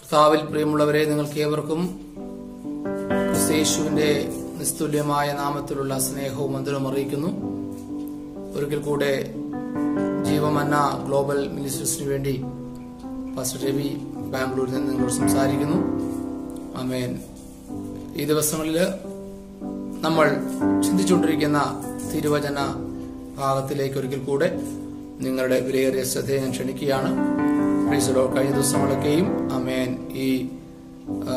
കർത്താവിൽ പ്രിയമുള്ളവരെ നിങ്ങൾക്ക് ഏവർക്കും ക്രിസ്തയേശുവിന്റെ നിസ്തുല്യമായ നാമത്തിലുള്ള സ്നേഹവും മന്ദിരവും അറിയിക്കുന്നു ഒരിക്കൽ കൂടെ ജീവമന്ന ഗ്ലോബൽ മിനിസ്റ്റേഴ്സിന് വേണ്ടി പാസ്റ്റർ രവി ബാംഗ്ലൂരിൽ നിന്ന് നിങ്ങളോട് സംസാരിക്കുന്നു അമേൻ ഈ ദിവസങ്ങളിൽ നമ്മൾ ചിന്തിച്ചുകൊണ്ടിരിക്കുന്ന തിരുവചന ഭാഗത്തിലേക്ക് ഒരിക്കൽ കൂടെ നിങ്ങളുടെ വിലയേറിയ ശ്രദ്ധയെ ഞാൻ ക്ഷണിക്കുകയാണ് പ്രീസലോ കഴിഞ്ഞ ദിവസങ്ങളൊക്കെയും അമേൻ ഈ ആ,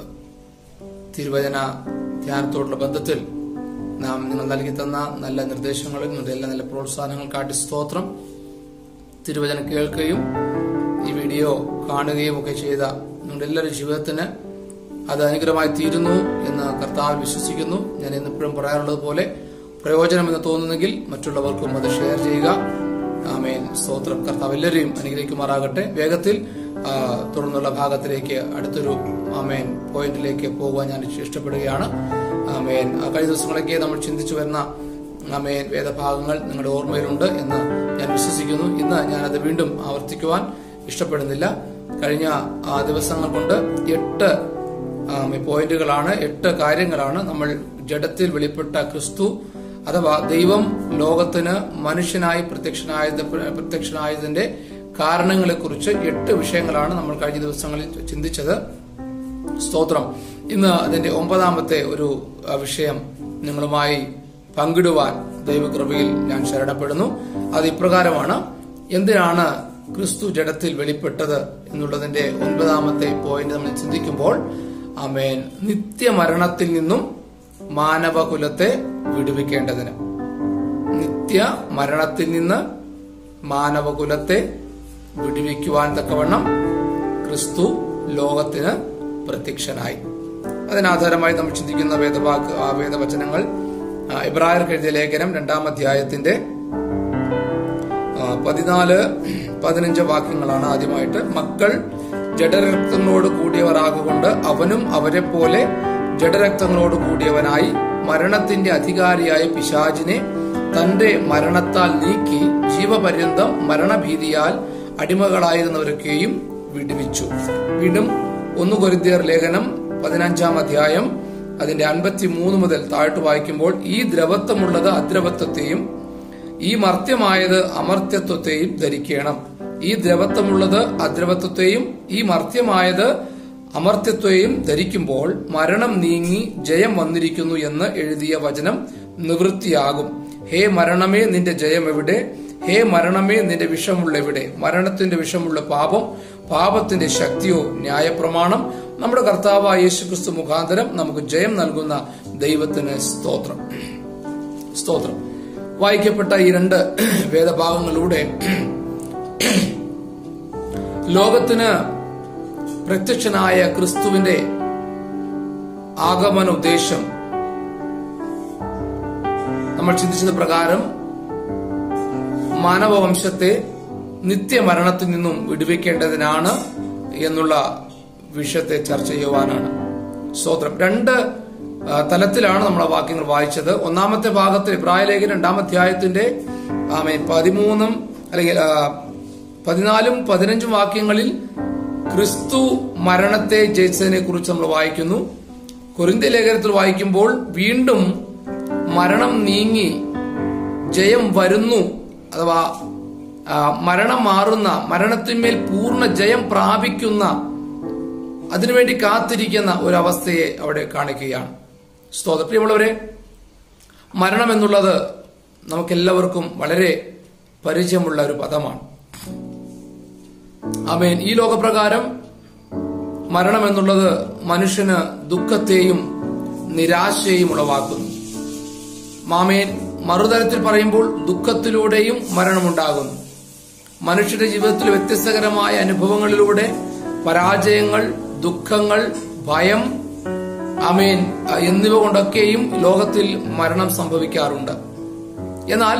തിരുവചന ധ്യാനത്തോടുള്ള ബന്ധത്തിൽ നാം നിങ്ങൾ നൽകി തന്ന നല്ല നിർദ്ദേശങ്ങളും നിങ്ങളുടെ എല്ലാ നല്ല പ്രോത്സാഹനങ്ങൾക്കാട്ടി സ്തോത്രം തിരുവചനം കേൾക്കുകയും ഈ വീഡിയോ കാണുകയും ഒക്കെ ചെയ്ത നിങ്ങളുടെ എല്ലാവരുടെ ജീവിതത്തിന് അത് അനുഗ്രഹമായി തീരുന്നു എന്ന് കർത്താവ് വിശ്വസിക്കുന്നു ഞാൻ എന്നെപ്പോഴും പറയാറുള്ളത് പോലെ പ്രയോജനമെന്ന് തോന്നുന്നെങ്കിൽ മറ്റുള്ളവർക്കും അത് ഷെയർ ചെയ്യുക ആമേൻ സ്തോത്രം കർത്താവ് എല്ലാവരെയും അനുഗ്രഹിക്കുമാറാകട്ടെ വേഗത്തിൽ ആ, തുടർന്നുള്ള ഭാഗത്തിലേക്ക് അടുത്തൊരു ആമേൻ പോയിന്റിലേക്ക് പോകുവാൻ ഞാൻ ഇഷ്ടപ്പെടുകയാണ് ആമേൻ ആ, കഴിഞ്ഞ ദിവസങ്ങളൊക്കെ നമ്മൾ ചിന്തിച്ചു വരുന്ന ആമേൻ വേദഭാഗങ്ങൾ നിങ്ങളുടെ ഓർമ്മയിലുണ്ട് എന്ന് ഞാൻ വിശ്വസിക്കുന്നു ഇന്ന് ഞാനത് വീണ്ടും ആവർത്തിക്കുവാൻ ഇഷ്ടപ്പെടുന്നില്ല കഴിഞ്ഞ ആ, ദിവസങ്ങൾ കൊണ്ട് എട്ട് ആം, പോയിന്റുകളാണ് എട്ട് കാര്യങ്ങളാണ് നമ്മൾ ജഡത്തിൽ വെളിപ്പെട്ട ക്രിസ്തു അഥവാ ദൈവം ലോകത്തിന് മനുഷ്യനായി പ്രത്യക്ഷനായത് പ്രത്യക്ഷനായതിന്റെ കാരണങ്ങളെക്കുറിച്ച് എട്ട് വിഷയങ്ങളാണ് നമ്മൾ കഴിഞ്ഞ ദിവസങ്ങളിൽ ചിന്തിച്ചത് സ്തോത്രം ഇന്ന് അതിന്റെ ഒമ്പതാമത്തെ ഒരു ആ, വിഷയം നിങ്ങളുമായി പങ്കിടുവാൻ ദൈവകൃപയിൽ ഞാൻ ശരണപ്പെടുന്നു അത് ഇപ്രകാരമാണ് എന്തിനാണ് ക്രിസ്തു ജഡത്തിൽ വെളിപ്പെട്ടത് എന്നുള്ളതിന്റെ ഒൻപതാമത്തെ പോയിന്റ് നമ്മൾ ചിന്തിക്കുമ്പോൾ ആമേൻ നിത്യമരണത്തിൽ നിന്നും മാനവകുലത്തെ വിടുവിക്കേണ്ടതിന് നിത്യ മരണത്തിൽ നിന്ന് മാനവകുലത്തെ വിടുവിക്കുവാൻ തക്കവണ്ണം ക്രിസ്തു ലോകത്തിന് പ്രത്യക്ഷനായി അതിനാധാരമായി നമ്മൾ ചിന്തിക്കുന്ന വേദവാക്ക് ആ വേദവചനങ്ങൾ ആ, ഇബ്രായർക്ക് എഴുതിയ ലേഖനം രണ്ടാം അധ്യായത്തിന്റെ ആ, പതിനാല് പതിനഞ്ച് വാക്യങ്ങളാണ് ആദ്യമായിട്ട് മക്കൾ ജഡരക്തങ്ങളോട് കൂടിയവരാകൊണ്ട് അവനും അവരെ പോലെ ജഡരക്തങ്ങളോട് കൂടിയവനായി മരണത്തിന്റെ അധികാരിയായ പിശാചിനെ തന്റെ മരണത്താൽ നീക്കി ജീവപര്യന്തം മരണഭീതിയാൽ അടിമകളായിരുന്നവരൊക്കെയും വിടുവിച്ചു വീണ്ടും ഒന്ന് കൊരിന്തിയർ ലേഖനം പതിനഞ്ചാം അധ്യായം അതിന്റെ അൻപത്തി മൂന്ന് മുതൽ താഴ്ത്തു വായിക്കുമ്പോൾ ഈ ദ്രവത്വമുള്ളത് അദ്രവത്വത്തെയും ഈ മർത്യമായത് അമർത്യത്വത്തെയും ധരിക്കണം ഈ ദ്രവത്വമുള്ളത് അദ്രവത്വത്തെയും ഈ മർത്യമായത് അമർത്യത്വയും ധരിക്കുമ്പോൾ മരണം നീങ്ങി ജയം വന്നിരിക്കുന്നു എന്ന് എഴുതിയ വചനം നിവൃത്തിയാകും ഹേ മരണമേ നിന്റെ ജയം എവിടെ ഹേ മരണമേ നിന്റെ വിഷമുള്ള എവിടെ മരണത്തിന്റെ വിഷമുള്ള പാപം പാപത്തിന്റെ ശക്തിയോ ന്യായപ്രമാണം നമ്മുടെ കർത്താവായ യേശുക്രിസ്തു മുഖാന്തരം നമുക്ക് ജയം നൽകുന്ന ദൈവത്തിന് സ്തോത്രം സ്തോത്രം വായിക്കപ്പെട്ട ഈ രണ്ട് വേദഭാഗങ്ങളിലൂടെ ലോകത്തിന് പ്രത്യക്ഷനായ ക്രിസ്തുവിന്റെ ആഗമന ഉദ്ദേശം നമ്മൾ ചിന്തിച്ചത് പ്രകാരം മാനവവംശത്തെ നിത്യമരണത്തിൽ നിന്നും വിടുവിക്കേണ്ടതിനാണ് എന്നുള്ള വിഷയത്തെ ചർച്ച ചെയ്യുവാനാണ് സ്തോത്രം രണ്ട് ആ, തലത്തിലാണ് നമ്മൾ ആ വാക്യങ്ങൾ വായിച്ചത് ഒന്നാമത്തെ ഭാഗത്തിൽ ഇബ്രാഹിലേഖൻ രണ്ടാം അധ്യായത്തിന്റെ ആമേ പതിമൂന്നും അല്ലെങ്കിൽ ആ, പതിനാലും പതിനഞ്ചും വാക്യങ്ങളിൽ ക്രിസ്തു മരണത്തെ ജയിച്ചതിനെ കുറിച്ച് നമ്മൾ വായിക്കുന്നു കൊരിന്ത്യ ലേഖനത്തിൽ വായിക്കുമ്പോൾ വീണ്ടും മരണം നീങ്ങി ജയം വരുന്നു അഥവാ ആ, മരണം മാറുന്ന മരണത്തിന്മേൽ പൂർണ്ണ ജയം പ്രാപിക്കുന്ന അതിനുവേണ്ടി കാത്തിരിക്കുന്ന ഒരു അവസ്ഥയെ അവിടെ കാണിക്കുകയാണ് സ്തോത്ര പ്രിയമുള്ളവരെ മരണം എന്നുള്ളത് നമുക്കെല്ലാവർക്കും വളരെ പരിചയമുള്ള ഒരു പദമാണ് അമേൻ ഈ ലോകപ്രകാരം മരണം എന്നുള്ളത് മനുഷ്യന് ദുഃഖത്തെയും നിരാശയെയും ഉളവാക്കുന്നു മാമേൻ മറുതരത്തിൽ പറയുമ്പോൾ ദുഃഖത്തിലൂടെയും മരണമുണ്ടാകുന്നു മനുഷ്യന്റെ ജീവിതത്തിൽ വ്യത്യസ്തകരമായ അനുഭവങ്ങളിലൂടെ പരാജയങ്ങൾ ദുഃഖങ്ങൾ ഭയം അമേൻ എന്നിവ കൊണ്ടൊക്കെയും ലോകത്തിൽ മരണം സംഭവിക്കാറുണ്ട് എന്നാൽ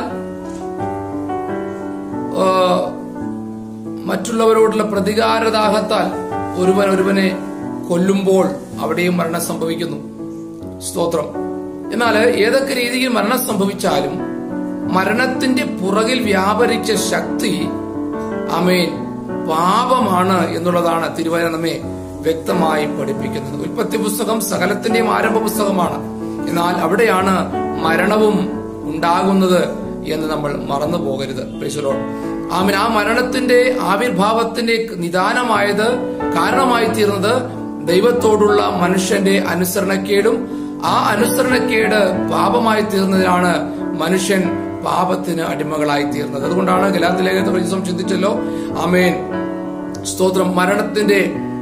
ആ, മറ്റുള്ളവരോടുള്ള പ്രതികാരദാഹത്താൽ ഒരുവൻ ഒരുവനെ കൊല്ലുമ്പോൾ അവിടെയും മരണം സംഭവിക്കുന്നു സ്തോത്രം എന്നാൽ ഏതൊക്കെ രീതിയിൽ മരണം സംഭവിച്ചാലും മരണത്തിന്റെ പുറകിൽ വ്യാപരിച്ച ശക്തി അമേൻ പാപമാണ് എന്നുള്ളതാണ് തിരുവചനം നമ്മെ വ്യക്തമായി പഠിപ്പിക്കുന്നത് ഉൽപ്പത്തി പുസ്തകം സകലത്തിന്റെയും ആരംഭ പുസ്തകമാണ് എന്നാൽ അവിടെയാണ് മരണവും ഉണ്ടാകുന്നത് എന്ന് നമ്മൾ മറന്നു പോകരുത് പ്രിസുലോൺ ആമൻ ആ മരണത്തിന്റെ ആവിർഭാവത്തിന്റെ നിദാനമായത് കാരണമായി തീർന്നത് ദൈവത്തോടുള്ള മനുഷ്യന്റെ അനുസരണക്കേടും ആ അനുസരണക്കേട് പാപമായി തീർന്നതിനാണ് മനുഷ്യൻ പാപത്തിന് അടിമകളായി തീർന്നത് അതുകൊണ്ടാണ് ഗലാത്തിലേഖത്തെ ദിവസം ചിന്തിച്ചല്ലോ ആമേൻ സ്തോത്രം മരണത്തിന്റെ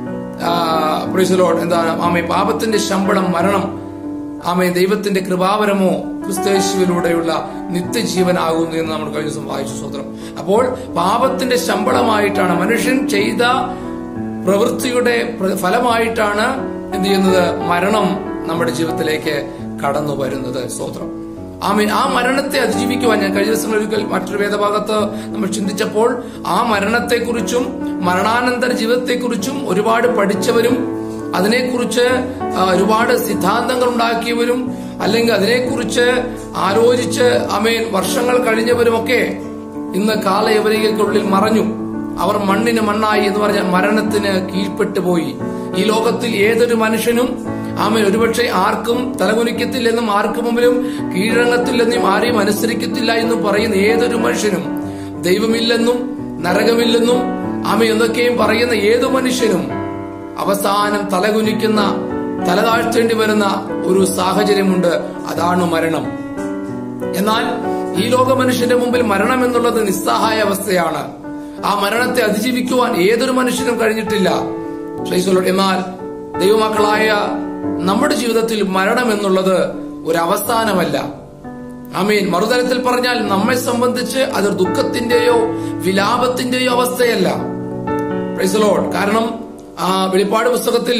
പ്രിസലോഡ് എന്താണ് ആമേ പാപത്തിന്റെ ശമ്പളം മരണം ആമേ ദൈവത്തിന്റെ കൃപാവരമോ ക്രിസ്തേശുവിലൂടെയുള്ള നിത്യജീവനാകുന്നു എന്ന് നമ്മൾ കഴിഞ്ഞ ദിവസം വായിച്ചു സ്തോത്രം അപ്പോൾ പാപത്തിന്റെ ശമ്പളമായിട്ടാണ് മനുഷ്യൻ ചെയ്ത പ്രവൃത്തിയുടെ പ്ര- ഫലമായിട്ടാണ് എന്ത് ചെയ്യുന്നത് മരണം നമ്മുടെ ജീവിതത്തിലേക്ക് കടന്നു വരുന്നത് സ്തോത്രം ആമീൻ ആ മരണത്തെ അതിജീവിക്കുവാൻ ഞാൻ കഴിഞ്ഞ ദിവസം ഒരിക്കൽ മറ്റൊരു വേദഭാഗത്ത് നമ്മൾ ചിന്തിച്ചപ്പോൾ ആ മരണത്തെക്കുറിച്ചും മരണാനന്തര ജീവിതത്തെക്കുറിച്ചും ഒരുപാട് പഠിച്ചവരും അതിനെക്കുറിച്ച് ആ, ഒരുപാട് സിദ്ധാന്തങ്ങൾ ഉണ്ടാക്കിയവരും അല്ലെങ്കിൽ അതിനെക്കുറിച്ച് ആലോചിച്ച് അമേൻ വർഷങ്ങൾ കഴിഞ്ഞവരുമൊക്കെ ഇന്ന് കാലയവരികൾക്കുള്ളിൽ മറഞ്ഞു അവർ മണ്ണിന് മണ്ണായി എന്ന് പറഞ്ഞ മരണത്തിന് കീഴ്പ്പെട്ടു പോയി ഈ ലോകത്തിൽ ഏതൊരു മനുഷ്യനും ആമൻ ഒരുപക്ഷെ ആർക്കും തലകുനിക്കത്തില്ലെന്നും ആർക്കും മുമ്പിലും കീഴടങ്ങത്തില്ലെന്നും ആരെയും അനുസരിക്കത്തില്ല എന്നും പറയുന്ന ഏതൊരു മനുഷ്യനും ദൈവമില്ലെന്നും നരകമില്ലെന്നും ആമ എന്തൊക്കെയും പറയുന്ന ഏതു മനുഷ്യനും അവസാനം തലകുനിക്കുന്ന തലതാഴ്ത്തേണ്ടി വരുന്ന ഒരു സാഹചര്യമുണ്ട് അതാണ് മരണം എന്നാൽ ഈ ലോക മനുഷ്യന്റെ മുമ്പിൽ മരണം എന്നുള്ളത് നിസ്സഹായ അവസ്ഥയാണ് ആ മരണത്തെ അതിജീവിക്കുവാൻ ഏതൊരു മനുഷ്യനും കഴിഞ്ഞിട്ടില്ല Praise the Lord. എന്നാൽ ദൈവമക്കളായ നമ്മുടെ ജീവിതത്തിൽ മരണം എന്നുള്ളത് ഒരു അവസാനമല്ല ആമീൻ മറുതരത്തിൽ പറഞ്ഞാൽ നമ്മെ സംബന്ധിച്ച് അത് ദുഃഖത്തിന്റെയോ വിലാപത്തിന്റെയോ അവസ്ഥയല്ല Praise the Lord. കാരണം ആ വെളിപ്പാട് പുസ്തകത്തിൽ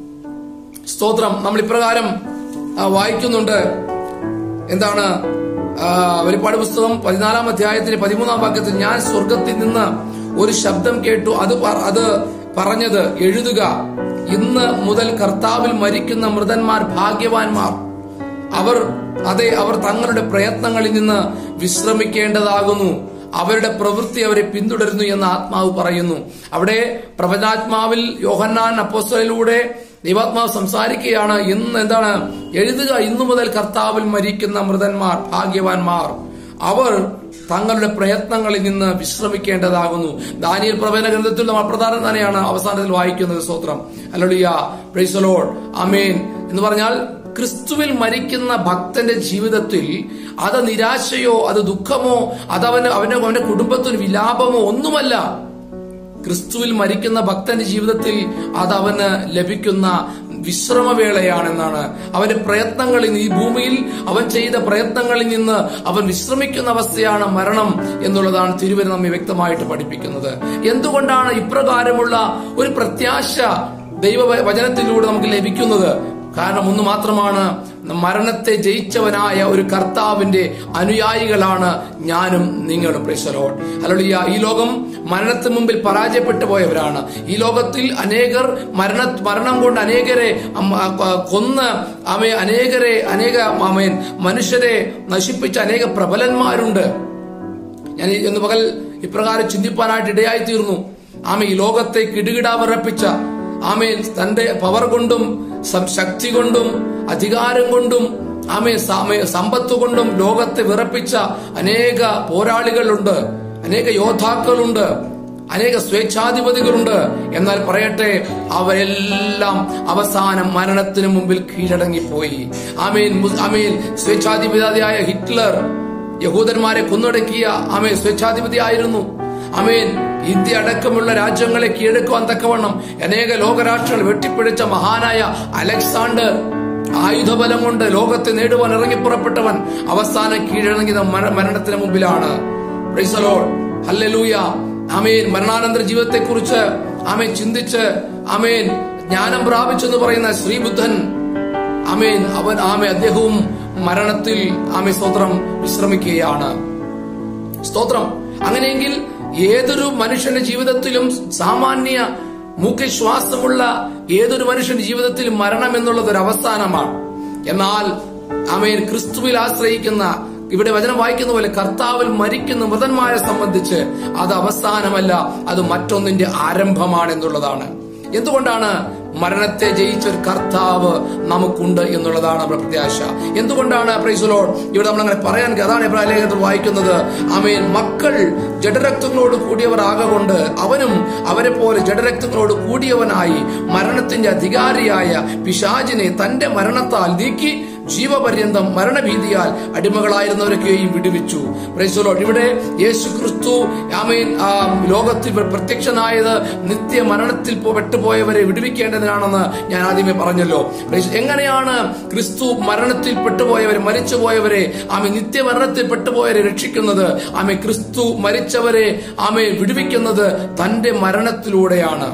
സ്തോത്രം നമ്മൾ ഇപ്രകാരം ആ, വായിക്കുന്നുണ്ട് എന്താണ് ആ, വെളിപ്പാട് പുസ്തകം പതിനാലാം അധ്യായത്തിന് പതിമൂന്നാം വാക്യത്തിൽ ഞാൻ സ്വർഗത്തിൽ നിന്ന് ഒരു ശബ്ദം കേട്ടു അത് പ- അത് പറഞ്ഞത് എഴുതുക ഇന്ന് മുതൽ കർത്താവിൽ മരിക്കുന്ന മൃതന്മാർ ഭാഗ്യവാന്മാർ അവർ അതെ അവർ തങ്ങളുടെ പ്രയത്നങ്ങളിൽ നിന്ന് വിശ്രമിക്കേണ്ടതാകുന്നു അവരുടെ പ്രവൃത്തി അവരെ പിന്തുടരുന്നു എന്ന് ആത്മാവ് പറയുന്നു അവിടെ പ്രവചനാത്മാവിൽ യോഹന്നാൻ അപ്പോസ്റ്റലിലൂടെ ദൈവാത്മാവ് സംസാരിക്കുകയാണ് ഇന്ന് എന്താണ് എഴുതുക ഇന്നു മുതൽ കർത്താവിൽ മരിക്കുന്ന മൃതന്മാർ ഭാഗ്യവാന്മാർ അവർ തങ്ങളുടെ പ്രയത്നങ്ങളിൽ നിന്ന് വിശ്രമിക്കേണ്ടതാകുന്നു ദാനിയൽ പ്രവചന ഗ്രന്ഥത്തിൽ നമ്മൾ പ്രധാനം തന്നെയാണ് അവസാനത്തിൽ വായിക്കുന്നത് സ്തോത്രം അല്ലോളിയ പ്രൈസലോഡ് അമേൻ എന്ന് പറഞ്ഞാൽ ക്രിസ്തുവിൽ മരിക്കുന്ന ഭക്തന്റെ ജീവിതത്തിൽ അത് നിരാശയോ അത് ദുഃഖമോ അത് അവന് അവന്റെ അവന്റെ കുടുംബത്തിന് വിലാപമോ ഒന്നുമല്ല ക്രിസ്തുവിൽ മരിക്കുന്ന ഭക്തന്റെ ജീവിതത്തിൽ അത് അവന് ലഭിക്കുന്ന വിശ്രമവേളയാണെന്നാണ് അവന്റെ പ്രയത്നങ്ങളിൽ നിന്ന് ഈ ഭൂമിയിൽ അവൻ ചെയ്ത പ്രയത്നങ്ങളിൽ നിന്ന് അവൻ വിശ്രമിക്കുന്ന അവസ്ഥയാണ് മരണം എന്നുള്ളതാണ് തിരുവന നമ്മെ വ്യക്തമായിട്ട് പഠിപ്പിക്കുന്നത് എന്തുകൊണ്ടാണ് ഇപ്രകാരമുള്ള ഒരു പ്രത്യാശ ദൈവ വചനത്തിലൂടെ നമുക്ക് ലഭിക്കുന്നത് കാരണം ഒന്ന് മാത്രമാണ് മരണത്തെ ജയിച്ചവനായ ഒരു കർത്താവിന്റെ അനുയായികളാണ് ഞാനും നിങ്ങളും പ്രശ്നലോൺ അല്ലെ ഈ ലോകം മരണത്തിന് മുമ്പിൽ പരാജയപ്പെട്ടു പോയവരാണ് ഈ ലോകത്തിൽ അനേകർ മരണ മരണം കൊണ്ട് അനേകരെ അം- ആ, കൊ- കൊന്ന് അവയെ അനേകരെ അനേക അമേൻ മനുഷ്യരെ നശിപ്പിച്ച അനേക പ്രബലന്മാരുണ്ട് ഞാൻ ഈ ഇന്ന് പകൽ ഇപ്രകാരം ചിന്തിപ്പാനായിട്ട് ഇടയായി തീർന്നു ആമ ഈ ലോകത്തെ കിടുകിടാ വിറപ്പിച്ച ആമേൻ തന്റെ പവർ കൊണ്ടും സം- ശക്തി കൊണ്ടും അധികാരം കൊണ്ടും ആമേ സമ്പത്ത് കൊണ്ടും ലോകത്തെ വിറപ്പിച്ച അനേക പോരാളികളുണ്ട് അനേക യോദ്ധാക്കളുണ്ട് അനേക സ്വേച്ഛാധിപതികളുണ്ട് എന്നാൽ പറയട്ടെ അവരെല്ലാം അവസാനം മരണത്തിന് മുമ്പിൽ കീഴടങ്ങിപ്പോയി ആമേൻ മുസ്- ആമേൻ സ്വേച്ഛാധിപതിയായ ഹിറ്റ്ലർ യഹൂദന്മാരെ കൊന്നൊടുക്കിയ ആമേൻ സ്വേച്ഛാധിപതി ആയിരുന്നു അമേൻ ഇന്ത്യ അടക്കമുള്ള രാജ്യങ്ങളെ കീഴടക്കുവാൻ തക്കവണ്ണം അനേക ലോകരാഷ്ട്രങ്ങൾ വെട്ടിപ്പിടിച്ച മഹാനായ അലക്സാണ്ടർ ആയുധബലം കൊണ്ട് ലോകത്തെ നേടുവാൻ ഇറങ്ങിപ്പുറപ്പെട്ടവൻ അവസാനം കീഴടങ്ങിയത് മര- മരണത്തിന് മുമ്പിലാണ് Praise the Lord. Hallelujah. ആമേൻ മരണാനന്തര ജീവിതത്തെ കുറിച്ച് ആമേൻ ചിന്തിച്ച് ആമേൻ ജ്ഞാനം പ്രാപിച്ചെന്ന് പറയുന്ന ശ്രീബുദ്ധൻ ആമേൻ അവൻ ആമേ അദ്ദേഹവും മരണത്തിൽ ആമേ സ്തോത്രം വിശ്രമിക്കുകയാണ് സ്തോത്രം അങ്ങനെയെങ്കിൽ ഏതൊരു മനുഷ്യന്റെ ജീവിതത്തിലും സാമാന്യ മൂക്കിൽ ശ്വാസമുള്ള ഏതൊരു മനുഷ്യന്റെ ജീവിതത്തിലും മരണം എന്നുള്ളത് ഒരു അവസാനമാണ് എന്നാൽ അമേൻ ക്രിസ്തുവിൽ ആശ്രയിക്കുന്ന ഇവിടെ വചനം വായിക്കുന്ന പോലെ കർത്താവിൽ മരിക്കുന്ന മൃതന്മാരെ സംബന്ധിച്ച് അത് അവസാനമല്ല അത് മറ്റൊന്നിന്റെ ആരംഭമാണ് എന്നുള്ളതാണ് എന്തുകൊണ്ടാണ് മരണത്തെ ജയിച്ച ഒരു കർത്താവ് നമുക്കുണ്ട് എന്നുള്ളതാണ് നമ്മുടെ പ്രത്യാശ എന്തുകൊണ്ടാണ് പ്രൈസുലോൾ ഇവിടെ നമ്മൾ അങ്ങനെ പറയാൻ അതാണ് എബ്രാഹിം ലേഖനത്തിൽ വായിക്കുന്നത് അമേൻ മക്കൾ ജഡരക്തങ്ങളോട് കൂടിയവർ ആകൊണ്ട് അവനും അവരെ പോലെ ജഡരക്തങ്ങളോട് കൂടിയവനായി മരണത്തിന്റെ അധികാരിയായ പിശാചിനെ തന്റെ മരണത്താൽ നീക്കി ജീവപര്യന്തം മരണഭീതിയാൽ അടിമകളായിരുന്നവരൊക്കെയും വിടുവിച്ചു പ്രൈസലോട്ട് ഇവിടെ യേശു ക്രിസ്തു ആമേൻ ആ, ലോകത്തിൽ പ്രത്യക്ഷനായത് നിത്യ മരണത്തിൽ പോ- പെട്ടുപോയവരെ വിടുവിക്കേണ്ടതിനാണെന്ന് ഞാൻ ആദ്യമേ പറഞ്ഞല്ലോ പ്രൈസ് എങ്ങനെയാണ് ക്രിസ്തു മരണത്തിൽ പെട്ടുപോയവരെ മരിച്ചുപോയവരെ ആമെ നിത്യമരണത്തിൽ പെട്ടുപോയവരെ രക്ഷിക്കുന്നത് ആമെ ക്രിസ്തു മരിച്ചവരെ ആമെ വിടുവിക്കുന്നത് തന്റെ മരണത്തിലൂടെയാണ്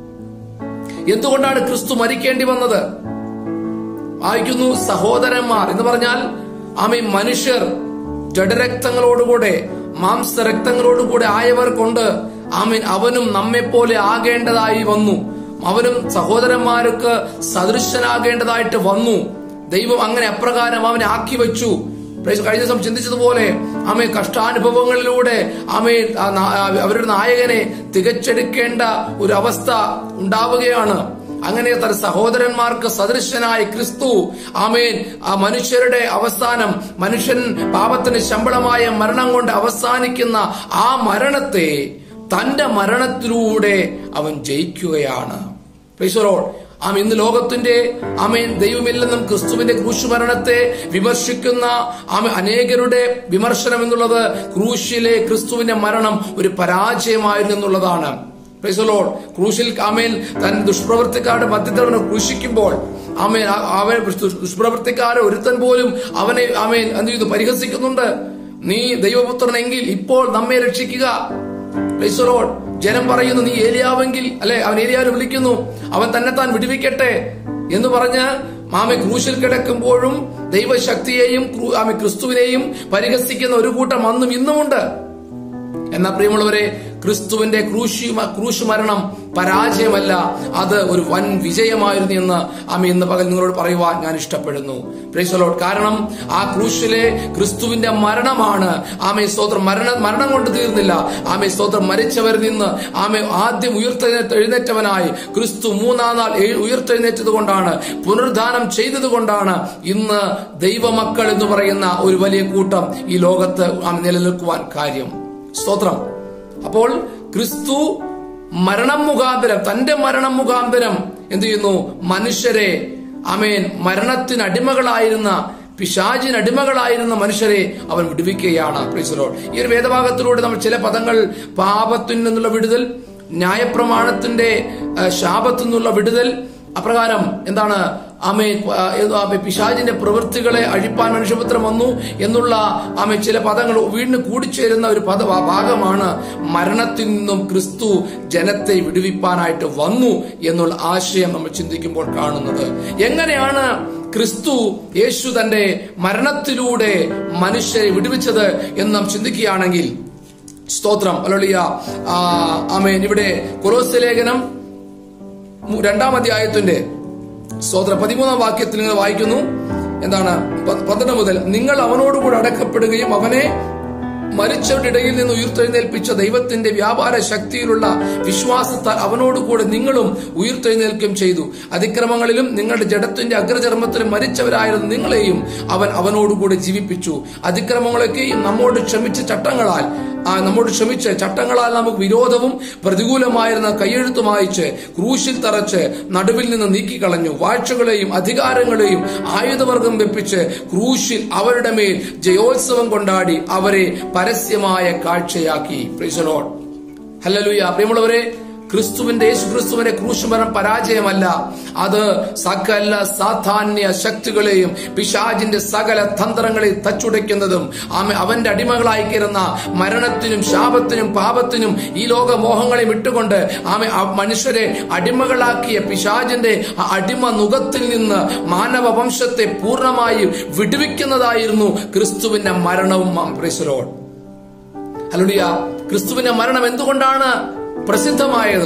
എന്തുകൊണ്ടാണ് ക്രിസ്തു മരിക്കേണ്ടി വന്നത് വായിക്കുന്നു സഹോദരന്മാർ എന്ന് പറഞ്ഞാൽ ആമി മനുഷ്യർ ജഡരക്തങ്ങളോടുകൂടെ മാംസരക്തങ്ങളോടുകൂടെ ആയവർ കൊണ്ട് ആമീൻ അവനും നമ്മെ പോലെ ആകേണ്ടതായി വന്നു അവനും സഹോദരന്മാർക്ക് സദൃശനാകേണ്ടതായിട്ട് വന്നു ദൈവം അങ്ങനെ അപ്രകാരം അവനെ ആക്കി വെച്ചു പ്രൈസ് കഴിഞ്ഞ ദിവസം ചിന്തിച്ചതുപോലെ ആമേ കഷ്ടാനുഭവങ്ങളിലൂടെ ആമേ ആ നാ- ആ അവരുടെ നായകനെ തികച്ചെടുക്കേണ്ട ഒരു അവസ്ഥ ഉണ്ടാവുകയാണ് അങ്ങനെ തന്റെ സഹോദരന്മാർക്ക് സദൃശനായ ക്രിസ്തു ആമേൻ ആ മനുഷ്യരുടെ അവസാനം മനുഷ്യൻ പാപത്തിന് ശമ്പളമായ മരണം കൊണ്ട് അവസാനിക്കുന്ന ആ മരണത്തെ തന്റെ മരണത്തിലൂടെ അവൻ ജയിക്കുകയാണ് പ്രൈസറോൾ ആം ഇന്ന് ലോകത്തിന്റെ ആമേൻ ദൈവമില്ലെന്നും ക്രിസ്തുവിന്റെ ക്രൂശുമരണത്തെ വിമർശിക്കുന്ന ആമ അനേകരുടെ വിമർശനം എന്നുള്ളത് ക്രൂശിലെ ക്രിസ്തുവിന്റെ മരണം ഒരു പരാജയമായിരുന്നു എന്നുള്ളതാണ് Praise the Lord. ക്രൂശിൽ ആമേൻ തൻ ദുഷ്പ്രവർത്തിക്കാരുടെ മധ്യത്തിൽ അവനെ ക്രൂശിക്കുമ്പോൾ ആമേൻ ആ- അവൻ ദുഷ്പ്രവർത്തിക്കാരെ ഒരുത്തൻ പോലും അവനെ ആമേൻ എന്ത് ചെയ്തു പരിഹസിക്കുന്നുണ്ട് നീ ദൈവപുത്രനെങ്കിൽ ഇപ്പോൾ നമ്മെ രക്ഷിക്കുക Praise the Lord. ജനം പറയുന്നു നീ ഏലിയാവെങ്കിൽ അല്ലെ അവൻ ഏലിയാവിനെ വിളിക്കുന്നു അവൻ തന്നെ താൻ വിടുവിക്കട്ടെ എന്ന് പറഞ്ഞ് ആമെ ക്രൂശിൽ കിടക്കുമ്പോഴും ദൈവശക്തിയെയും ക്രൂ- ആമെ ക്രിസ്തുവിനെയും പരിഹസിക്കുന്ന ഒരു കൂട്ടം അന്നും ഇന്നുമുണ്ട് എന്നാ പ്രിയമുള്ളവരെ ക്രിസ്തുവിന്റെ ക്രൂശി ക്രൂശ് മരണം പരാജയമല്ല അത് ഒരു വൻ വിജയമായിരുന്നു എന്ന് ആമി ഇന്ന് പകൽ നിങ്ങളോട് പറയുവാൻ ഞാൻ ഇഷ്ടപ്പെടുന്നു പ്രേസലോട്ട് കാരണം ആ ക്രൂശിലെ ക്രിസ്തുവിന്റെ മരണമാണ് ആമെ സ്തോത്രം മരണ മരണം കൊണ്ട് തീർന്നില്ല ആമെ സ്തോത്രം മരിച്ചവരിൽ നിന്ന് ആമെ ആദ്യം ഉയർത്തെഴുന്നേറ്റ് എഴുന്നേറ്റവനായി ക്രിസ്തു മൂന്നാം നാൾ എഴ് ഉയർത്തെഴുന്നേറ്റത് കൊണ്ടാണ് പുനരുദ്ധാനം ചെയ്തത് കൊണ്ടാണ് ഇന്ന് ദൈവമക്കൾ എന്ന് പറയുന്ന ഒരു വലിയ കൂട്ടം ഈ ലോകത്ത് ആമെ നിലനിൽക്കുവാൻ കാര്യം സ്തോത്രം അപ്പോൾ ക്രിസ്തു മരണം മുഖാന്തരം തന്റെ മരണം മുഖാന്തരം എന്ത് ചെയ്യുന്നു മനുഷ്യരെ അമേൻ മരണത്തിന് അടിമകളായിരുന്ന പിശാചിന് അടിമകളായിരുന്ന മനുഷ്യരെ അവൻ വിടുവിക്കുകയാണ് പ്രീസലോൾ ഈ ഒരു വേദഭാഗത്തിലൂടെ നമ്മൾ ചില പദങ്ങൾ പാപത്തിൽ നിന്നുള്ള വിടുതൽ ന്യായപ്രമാണത്തിന്റെ ആ, ശാപത്തിൽ നിന്നുള്ള വിടുതൽ അപ്രകാരം എന്താണ് ആമേ ആ, ഏതോ ആമേ പിശാചിന്റെ പ്രവൃത്തികളെ അഴിപ്പാൻ മനുഷ്യപുത്രം വന്നു എന്നുള്ള ആമേ ചില പദങ്ങൾ വീണ്ടും കൂടിച്ചേരുന്ന ഒരു പദ ഭാഗമാണ് മരണത്തിൽ നിന്നും ക്രിസ്തു ജനത്തെ വിടുവിപ്പാനായിട്ട് വന്നു എന്നുള്ള ആശയം നമ്മൾ ചിന്തിക്കുമ്പോൾ കാണുന്നത് എങ്ങനെയാണ് ക്രിസ്തു യേശു തന്റെ മരണത്തിലൂടെ മനുഷ്യരെ വിടുവിച്ചത് എന്ന് നാം ചിന്തിക്കുകയാണെങ്കിൽ സ്തോത്രം അല്ലിയ ആമേൻ ഇവിടെ കൊലോസ് ലേഖനം മു- രണ്ടാം അധ്യായത്തിന്റെ സ്തോത്രം പതിമൂന്നാം വാക്യത്തിൽ നിങ്ങൾ വായിക്കുന്നു എന്താണ് പ- പന്ത്രണ്ട് മുതൽ നിങ്ങൾ അവനോടുകൂടെ അടക്കപ്പെടുകയും അവനെ മരിച്ചവരുടെ ഇടയിൽ നിന്ന് ഉയർത്തെഴുന്നേൽപ്പിച്ച ദൈവത്തിന്റെ വ്യാപാര ശക്തിയിലുള്ള വിശ്വാസത്താൽ അവനോടുകൂടെ നിങ്ങളും ഉയർത്തെഴുന്നേൽക്കുകയും ചെയ്തു അതിക്രമങ്ങളിലും നിങ്ങളുടെ ജഡത്തിന്റെ അഗ്രചർമ്മത്തിലും മരിച്ചവരായിരുന്ന നിങ്ങളെയും അവൻ അവനോടുകൂടെ ജീവിപ്പിച്ചു അതിക്രമങ്ങളൊക്കെയും നമ്മോട് ക്ഷമിച്ച ചട്ടങ്ങളാൽ ആ നമ്മോട് ക്ഷമിച്ച് ചട്ടങ്ങളാൽ നമുക്ക് വിരോധവും പ്രതികൂലമായിരുന്ന കൈയെഴുത്ത് വായിച്ച് ക്രൂശിൽ തറച്ച് നടുവിൽ നിന്ന് നീക്കിക്കളഞ്ഞു വാഴ്ചകളെയും അധികാരങ്ങളെയും ആയുധവർഗം വെപ്പിച്ച് ക്രൂശിൽ അവരുടെ മേൽ ജയോത്സവം കൊണ്ടാടി അവരെ പരസ്യമായ കാഴ്ചയാക്കി പ്രീസലോൺ ഹല്ലേലൂയ പ്രിയമുള്ളവരെ ക്രിസ്തുവിന്റെ യേശു ക്രിസ്തുവിന്റെ ക്രൂശുമരണം പരാജയമല്ല അത് സകല സാധാന്യ ശക്തികളെയും പിശാജിന്റെ സകല തന്ത്രങ്ങളെയും തച്ചുടയ്ക്കുന്നതും ആമ അവന്റെ അടിമകളായി കയറുന്ന മരണത്തിനും ശാപത്തിനും പാപത്തിനും ഈ ലോക മോഹങ്ങളെയും വിട്ടുകൊണ്ട് ആമ ആ മനുഷ്യരെ അടിമകളാക്കിയ പിശാജിന്റെ ആ അടിമ നുഖത്തിൽ നിന്ന് മാനവ വംശത്തെ പൂർണ്ണമായും വിടുവിക്കുന്നതായിരുന്നു ക്രിസ്തുവിന്റെ മരണവും ഹലുടിയ ക്രിസ്തുവിന്റെ മരണം എന്തുകൊണ്ടാണ് പ്രസിദ്ധമായത്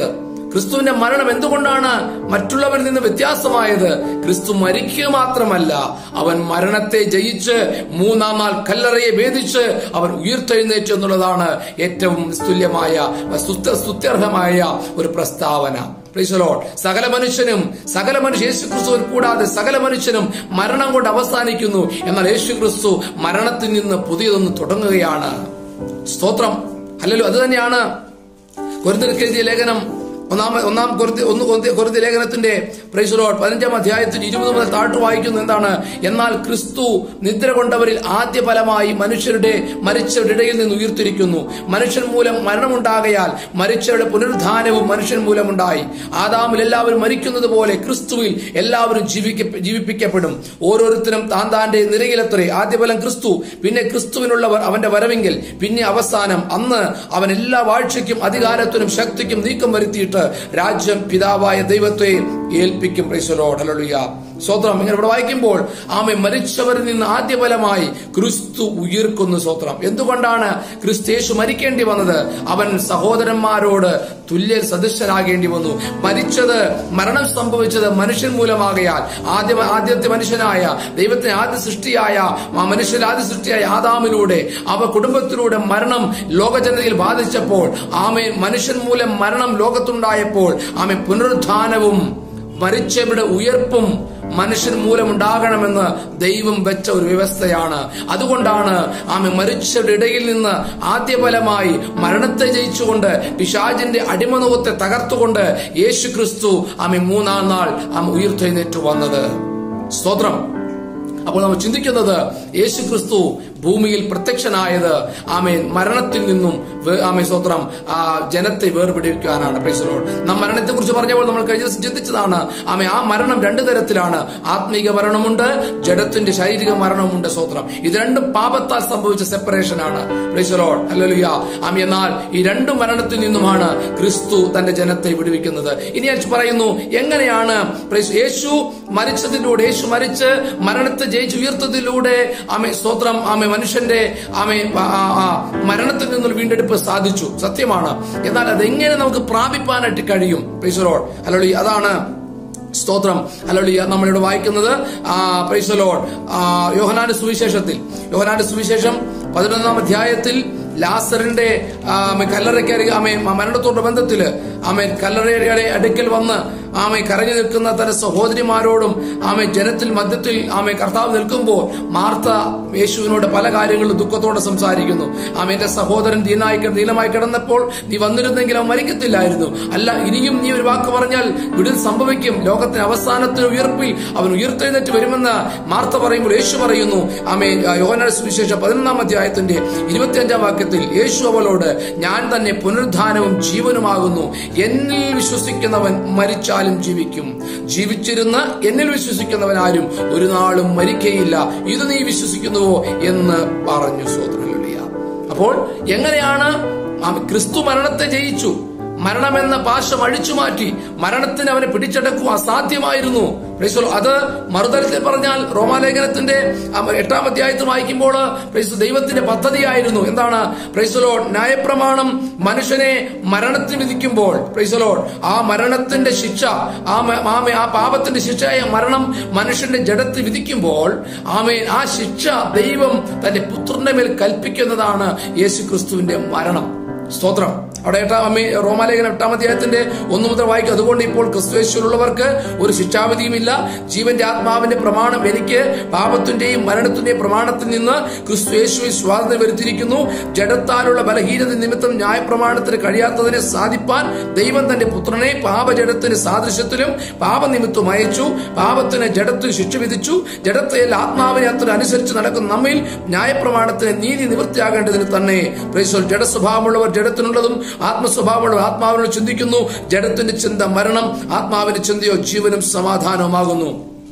ക്രിസ്തുവിന്റെ മരണം എന്തുകൊണ്ടാണ് മറ്റുള്ളവരിൽ നിന്ന് വ്യത്യാസമായത് ക്രിസ്തു മരിക്കുക മാത്രമല്ല അവൻ മരണത്തെ ജയിച്ച് മൂന്നാം നാൾ കല്ലറയെ ഭേദിച്ച് അവൻ ഉയർത്തെഴുന്നേറ്റു എന്നുള്ളതാണ് ഏറ്റവും തുല്യമായ സ്തുത്യ സ്തുത്യർഹമായ ഒരു പ്രസ്താവന Praise the Lord. സകല മനുഷ്യനും സകല മനുഷ്യ യേശു ക്രിസ്തുവിൽ കൂടാതെ സകല മനുഷ്യനും മരണം കൊണ്ട് അവസാനിക്കുന്നു എന്നാൽ യേശു ക്രിസ്തു മരണത്തിൽ നിന്ന് പുതിയതൊന്ന് തുടങ്ങുകയാണ് സ്തോത്രം അല്ലല്ലോ അത് തന്നെയാണ് കൊരിന്തിർക്ക് എഴുതിയ ലേഖനം ഒന്നാം ഒന്നാം കൊരുത്തി ഒന്ന് കൊരുത്തി- കൊരുത്തി ലേഖനത്തിന്റെ പ്രൈസലോഡ് പതിനഞ്ചാം അധ്യായത്തിൽ ഇരുപത് മുതൽ താഴ്ത്തു വായിക്കുന്നു എന്താണ് എന്നാൽ ക്രിസ്തു നിദ്ര കൊണ്ടവരിൽ ആദ്യ ഫലമായി മനുഷ്യരുടെ മരിച്ചവരുടെ ഇടയിൽ നിന്ന് ഉയർത്തിരിക്കുന്നു മനുഷ്യൻ മൂലം മരണമുണ്ടാകയാൽ മരിച്ചവരുടെ പുനരുദ്ധാനവും മനുഷ്യൻ മൂലമുണ്ടായി ആദാമിൽ എല്ലാവരും മരിക്കുന്നത് പോലെ ക്രിസ്തുവിൽ എല്ലാവരും ജീവിക്ക ജീവിപ്പിക്കപ്പെടും ഓരോരുത്തരും താൻ താന്റെ നിരയിലെത്രേ ആദ്യഫലം ക്രിസ്തു പിന്നെ ക്രിസ്തുവിനുള്ളവർ അവന്റെ വരവെങ്കിൽ പിന്നെ അവസാനം അന്ന് അവൻ എല്ലാ വാഴ്ചയ്ക്കും അധികാരത്തിനും ശക്തിക്കും നീക്കം വരുത്തിയിട്ട് രാജ്യം പിതാവായ ദൈവത്തെ ഏൽപ്പിക്കും പ്രൈസലോട് ഹല്ലേലൂയ സ്വത്രം ഇങ്ങനെ ഇവിടെ വായിക്കുമ്പോൾ ആമെ മരിച്ചവരിൽ നിന്ന് ആദ്യഫലമായി ക്രിസ്തു ഉയർക്കുന്നു സ്വത്രം എന്തുകൊണ്ടാണ് ക്രിസ്തേശു മരിക്കേണ്ടി വന്നത് അവൻ സഹോദരന്മാരോട് തുല്യ സദൃശനാകേണ്ടി വന്നു മരിച്ചത് മരണം സംഭവിച്ചത് മനുഷ്യൻ മൂലമാകയാൽ ആദ്യ ആദ്യത്തെ മനുഷ്യനായ ദൈവത്തിന്റെ ആദ്യ സൃഷ്ടിയായ ആ മനുഷ്യന്റെ ആദ്യ സൃഷ്ടിയായ ആദാമിലൂടെ അവ കുടുംബത്തിലൂടെ മരണം ലോകജനതയിൽ ബാധിച്ചപ്പോൾ ആമെ മനുഷ്യൻ മൂലം മരണം ലോകത്തുണ്ടായപ്പോൾ ആമെ പുനരുദ്ധാനവും മരിച്ചവരുടെ ഉയർപ്പും മനുഷ്യൻ മൂലമുണ്ടാകണമെന്ന് ദൈവം വെച്ച ഒരു വ്യവസ്ഥയാണ് അതുകൊണ്ടാണ് ആമെ മരിച്ചവരുടെ ഇടയിൽ നിന്ന് ആദ്യഫലമായി മരണത്തെ ജയിച്ചുകൊണ്ട് പിശാജിന്റെ അടിമനുഖത്തെ തകർത്തുകൊണ്ട് യേശു ക്രിസ്തു ആമെ മൂന്നാം നാൾ ആമ ഉയർത്തെഴുന്നേറ്റു വന്നത് സ്തോത്രം അപ്പോൾ നമ്മൾ ചിന്തിക്കുന്നത് യേശു ക്രിസ്തു ഭൂമിയിൽ പ്രത്യക്ഷനായത് ആമേൻ മരണത്തിൽ നിന്നും വേ- ആമേ സ്വത്രം ആ ജനത്തെ വേർപിടിക്കാനാണ് പ്രൈസലോട് നാം മരണത്തെ കുറിച്ച് പറഞ്ഞപ്പോൾ നമ്മൾ കഴിഞ്ഞ ദിവസം ചിന്തിച്ചതാണ് ആമേ ആ മരണം രണ്ടു തരത്തിലാണ് ആത്മീക മരണമുണ്ട് ജഡത്തിന്റെ ശാരീരിക മരണമുണ്ട് സ്വത്രം ഇത് രണ്ടും പാപത്താൽ സംഭവിച്ച സെപ്പറേഷൻ ആണ് പ്രൈസലോഡ് അല്ലലുയ ആമേ എന്നാൽ ഈ രണ്ടു മരണത്തിൽ നിന്നുമാണ് ക്രിസ്തു തന്റെ ജനത്തെ വിടുവിക്കുന്നത് ഇനി ഞാൻ പറയുന്നു എങ്ങനെയാണ് പ്രൈസ് യേശു മരിച്ചതിലൂടെ യേശു മരിച്ച് മരണത്തെ ജയിച്ച് ഉയർത്തതിലൂടെ ആമെ സ്തോത്രം ആമെ മനുഷ്യന്റെ ആമെ ആ, ആ, ആ, മരണത്തിൽ നിന്നുള്ള വീണ്ടെടുപ്പ് സാധിച്ചു സത്യമാണ് എന്നാൽ അതെങ്ങനെ നമുക്ക് പ്രാപിപ്പാനായിട്ട് കഴിയും പ്രൈസലോഡ് അല്ലെ അതാണ് സ്തോത്രം അല്ലെ നമ്മളിവിടെ വായിക്കുന്നത് പ്രൈസലോഡ് യോഹനാന്റെ സുവിശേഷത്തിൽ യോഹനാന്റെ സുവിശേഷം പതിനൊന്നാം അധ്യായത്തിൽ ലാസറിന്റെ ആമെ കല്ലറയ്ക്ക് ആമെ മരണത്തോട് ബന്ധത്തില് ആമെ കല്ലറയുടെ അടുക്കൽ വന്ന് ആമെ കരഞ്ഞു നിൽക്കുന്ന തന്റെ സഹോദരിമാരോടും ആമെ ജനത്തിൽ മധ്യത്തിൽ ആമെ കർത്താവ് നിൽക്കുമ്പോൾ മാർത്ത യേശുവിനോട് പല കാര്യങ്ങളും ദുഃഖത്തോടെ സംസാരിക്കുന്നു ആമെ എന്റെ സഹോദരൻ ദീനായി കിട- നീലമായി കിടന്നപ്പോൾ നീ വന്നിരുന്നെങ്കിൽ അവൻ മരിക്കത്തില്ലായിരുന്നു അല്ല ഇനിയും നീ ഒരു വാക്ക് പറഞ്ഞാൽ വിടുതൽ സംഭവിക്കും ലോകത്തിന്റെ അവസാനത്തിന് ഉയർപ്പിൽ അവൻ ഉയർത്തെഴുന്നേറ്റ് വരുമെന്ന് മാർത്ത പറയുമ്പോൾ യേശു പറയുന്നു ആമേ യോഹന സുവിശേഷ പതിനൊന്നാം അധ്യായത്തിന്റെ ഇരുപത്തിയഞ്ചാം വാക്യത്തിൽ യേശു അവളോട് ഞാൻ തന്നെ പുനരുദ്ധാനവും ജീവനുമാകുന്നു എന്നിൽ വിശ്വസിക്കുന്നവൻ മരിച്ചാലും ജീവിക്കും ജീവിച്ചിരുന്ന് എന്നിൽ വിശ്വസിക്കുന്നവൻ ആരും ഒരു നാളും മരിക്കയില്ല ഇത് നീ വിശ്വസിക്കുന്നുവോ എന്ന് പറഞ്ഞു സോദരലിയ അപ്പോൾ എങ്ങനെയാണ് ആ ക്രിസ്തു മരണത്തെ ജയിച്ചു മരണമെന്ന പാശം അഴിച്ചു മാറ്റി മരണത്തിന് അവനെ പിടിച്ചടക്കുക അസാധ്യമായിരുന്നു Praise the Lord. അത് മറുതരത്തിൽ പറഞ്ഞാൽ റോമാലേഖനത്തിന്റെ ആ എട്ടാം അധ്യായത്തിൽ വായിക്കുമ്പോൾ പ്രൈസ് ദൈവത്തിന്റെ പദ്ധതിയായിരുന്നു എന്താണ് പ്രൈസലോ ന്യായപ്രമാണം മനുഷ്യനെ മരണത്തിന് വിധിക്കുമ്പോൾ പ്രൈസലോ ആ മരണത്തിന്റെ ശിക്ഷ ആ മ- ആമേ ആ പാപത്തിന്റെ ശിക്ഷയായ മരണം മനുഷ്യന്റെ ജഡത്തിൽ വിധിക്കുമ്പോൾ ആമേ ആ ശിക്ഷ ദൈവം തന്റെ പുത്രന്റെ മേൽ കൽപ്പിക്കുന്നതാണ് യേശു ക്രിസ്തുവിന്റെ മരണം സ്തോത്രം അവിടെ എട്ടാം അമ്മേ റോമാലേഖനം എട്ടാം അധ്യായത്തിന്റെ ഒന്ന് മുതൽ വായിക്കും അതുകൊണ്ട് ഇപ്പോൾ ക്രിസ്തുവേശ്വരുള്ളവർക്ക് ഒരു ശിക്ഷാവിധിയുമില്ല ജീവന്റെ ആത്മാവിന്റെ പ്രമാണം എനിക്ക് പാപത്തിന്റെയും മരണത്തിന്റെയും പ്രമാണത്തിൽ നിന്ന് ക്രിസ്തുയേശുവിൽ സ്വാതന്ത്ര്യം വരുത്തിയിരിക്കുന്നു ജഡത്താലുള്ള ബലഹീനത നിമിത്തം ന്യായപ്രമാണത്തിന് കഴിയാത്തതിനെ സാധിപ്പാൻ ദൈവം തന്റെ പുത്രനെ പാപജഡത്തിന് സാദൃശ്യത്തിലും പാപനിമിത്തം അയച്ചു പാപത്തിന് ജഡത്തിൽ ശിക്ഷ വിധിച്ചു ജഡത്തിൽ ആത്മാവിനെ അത്ര അനുസരിച്ച് നടക്കുന്ന നമ്മിൽ ന്യായപ്രമാണത്തിന് നീതി നിവൃത്തിയാകേണ്ടതിന് തന്നെ പ്രൈസോൽ ജഡസ്വഭാവമുള്ളവർ ജഡത്തിനുള്ളതും ആത്മസ്വഭാവമുള്ളവർ ആത്മാവിനോട് ചിന്തിക്കുന്നു ജഡത്തിന്റെ ചിന്ത മരണം ആത്മാവിന്റെ ചിന്തയോ ജീവനും സമാധാനവുമാകുന്നു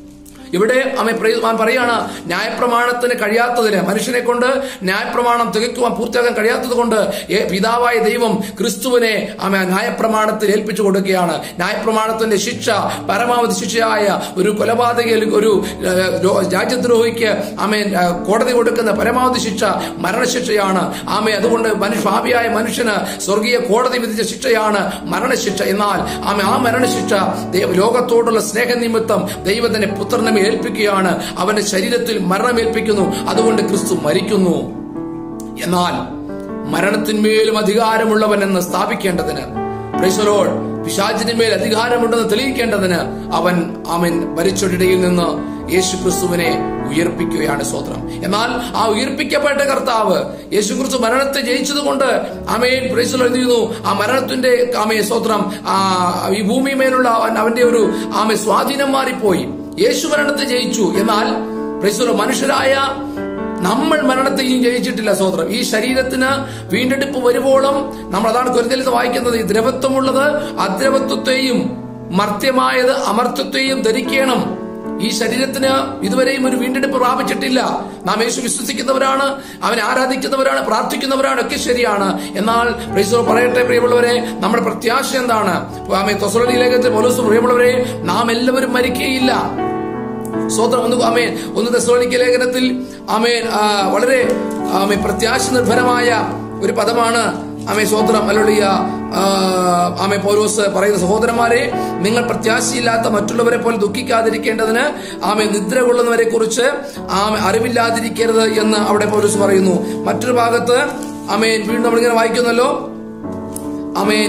ഇവിടെ അമ്മ പറയാണ് ന്യായപ്രമാണത്തിന് കഴിയാത്തതിന് മനുഷ്യനെ കൊണ്ട് ന്യായപ്രമാണം തികയ്ക്കുവാൻ പൂർത്തിയാക്കാൻ കഴിയാത്തത് കൊണ്ട് ഏ- പിതാവായ ദൈവം ക്രിസ്തുവിനെ അമ്മ ന്യായപ്രമാണത്തിൽ ഏൽപ്പിച്ചു കൊടുക്കുകയാണ് ന്യായപ്രമാണത്തിന്റെ ശിക്ഷ പരമാവധി ശിക്ഷയായ ഒരു കൊലപാതക ഒരു ഏഹ്, രോ- രാജ്യദ്രോഹിക്ക് ആമേൻ ഏഹ്, കോടതി കൊടുക്കുന്ന പരമാവധി ശിക്ഷ മരണശിക്ഷയാണ് ആമേ അതുകൊണ്ട് മനുഷ്യ ഭാവിയായ മനുഷ്യന് സ്വർഗീയ കോടതി വിധിച്ച ശിക്ഷയാണ് മരണശിക്ഷ എന്നാൽ ആമേ ആ മരണശിക്ഷ ദൈവ- ലോകത്തോടുള്ള സ്നേഹനിമിത്തം ദൈവത്തിന്റെ പുത്രനെ ഏൽപ്പിക്കുകയാണ് അവന്റെ ശരീരത്തിൽ മരണമേൽപ്പിക്കുന്നു അതുകൊണ്ട് ക്രിസ്തു മരിക്കുന്നു എന്നാൽ മരണത്തിന്മേലും അധികാരമുള്ളവനെന്ന് സ്ഥാപിക്കേണ്ടതിന് പ്രൈസലോൾ പിശാചിന്മേൽ അധികാരമുണ്ടെന്ന് തെളിയിക്കേണ്ടതിന് അവൻ അവൻ മരിച്ചൊരിടയിൽ നിന്ന് യേശു ക്രിസ്തുവിനെ ഉയർപ്പിക്കുകയാണ് സ്വത്രം എന്നാൽ ആ ഉയർപ്പിക്കപ്പെട്ട കർത്താവ് യേശു ക്രിസ്തു മരണത്തെ ജയിച്ചതുകൊണ്ട് അമേൻ പ്രൈസലോ എന്ത് ചെയ്യുന്നു ആ മരണത്തിന്റെ ആമയെ സ്വത്രം ആ ഈ ഭൂമിമേലുള്ള അവൻ- അവന്റെ ഒരു ആമെ സ്വാധീനം മാറിപ്പോയി യേശു മരണത്തെ ജയിച്ചു എന്നാൽ പ്രൈസലോ മനുഷ്യരായ നമ്മൾ മരണത്തെയും ജയിച്ചിട്ടില്ല സോദരം ഈ ശരീരത്തിന് വീണ്ടെടുപ്പ് വരുവോളം നമ്മൾ അതാണ് കൊരിന്തലിൽ വായിക്കുന്നത് ഈ ദ്രവത്വമുള്ളത് അദ്രവത്വത്തെയും മർത്യമായത് അമർത്യത്തെയും ധരിക്കണം ഈ ശരീരത്തിന് ഇതുവരെയും ഒരു വീണ്ടെടുപ്പ് പ്രാപിച്ചിട്ടില്ല നാം യേശു വിശ്വസിക്കുന്നവരാണ് അവനെ ആരാധിക്കുന്നവരാണ് പ്രാർത്ഥിക്കുന്നവരാണ് ഒക്കെ ശരിയാണ് എന്നാൽ പ്രൈസോ പറയട്ടെ പ്രിയമുള്ളവരെ നമ്മുടെ പ്രത്യാശ എന്താണ് ആമേ തൊസലി ലേഖനത്തിൽ പോലീസ് പ്രിയമുള്ളവരെ നാം എല്ലാവരും മരിക്കുകയില്ല സ്വതന്ത്രം ഒന്ന് ആമേൻ ഒന്ന് തെസ്സലോനിക്ക ലേഖനത്തിൽ ആമേൻ ആ, വളരെ ആമേ പ്രത്യാശ നിർഭരമായ ഒരു പദമാണ് ആമേ സ്വോത്രം അല്ലുള്ളിയ ആമേ പൗലോസ് പറയുന്ന സഹോദരന്മാരെ നിങ്ങൾ പ്രത്യാശയില്ലാത്ത മറ്റുള്ളവരെ പോലെ ദുഃഖിക്കാതിരിക്കേണ്ടതിന് ആമേ നിദ്ര കൊള്ളുന്നവരെ കുറിച്ച് ആമേ അറിവില്ലാതിരിക്കരുത് എന്ന് അവിടെ പൗലോസ് പറയുന്നു മറ്റൊരു ഭാഗത്ത് ആമേൻ വീണ്ടും നമ്മളിങ്ങനെ വായിക്കുന്നല്ലോ അമേൻ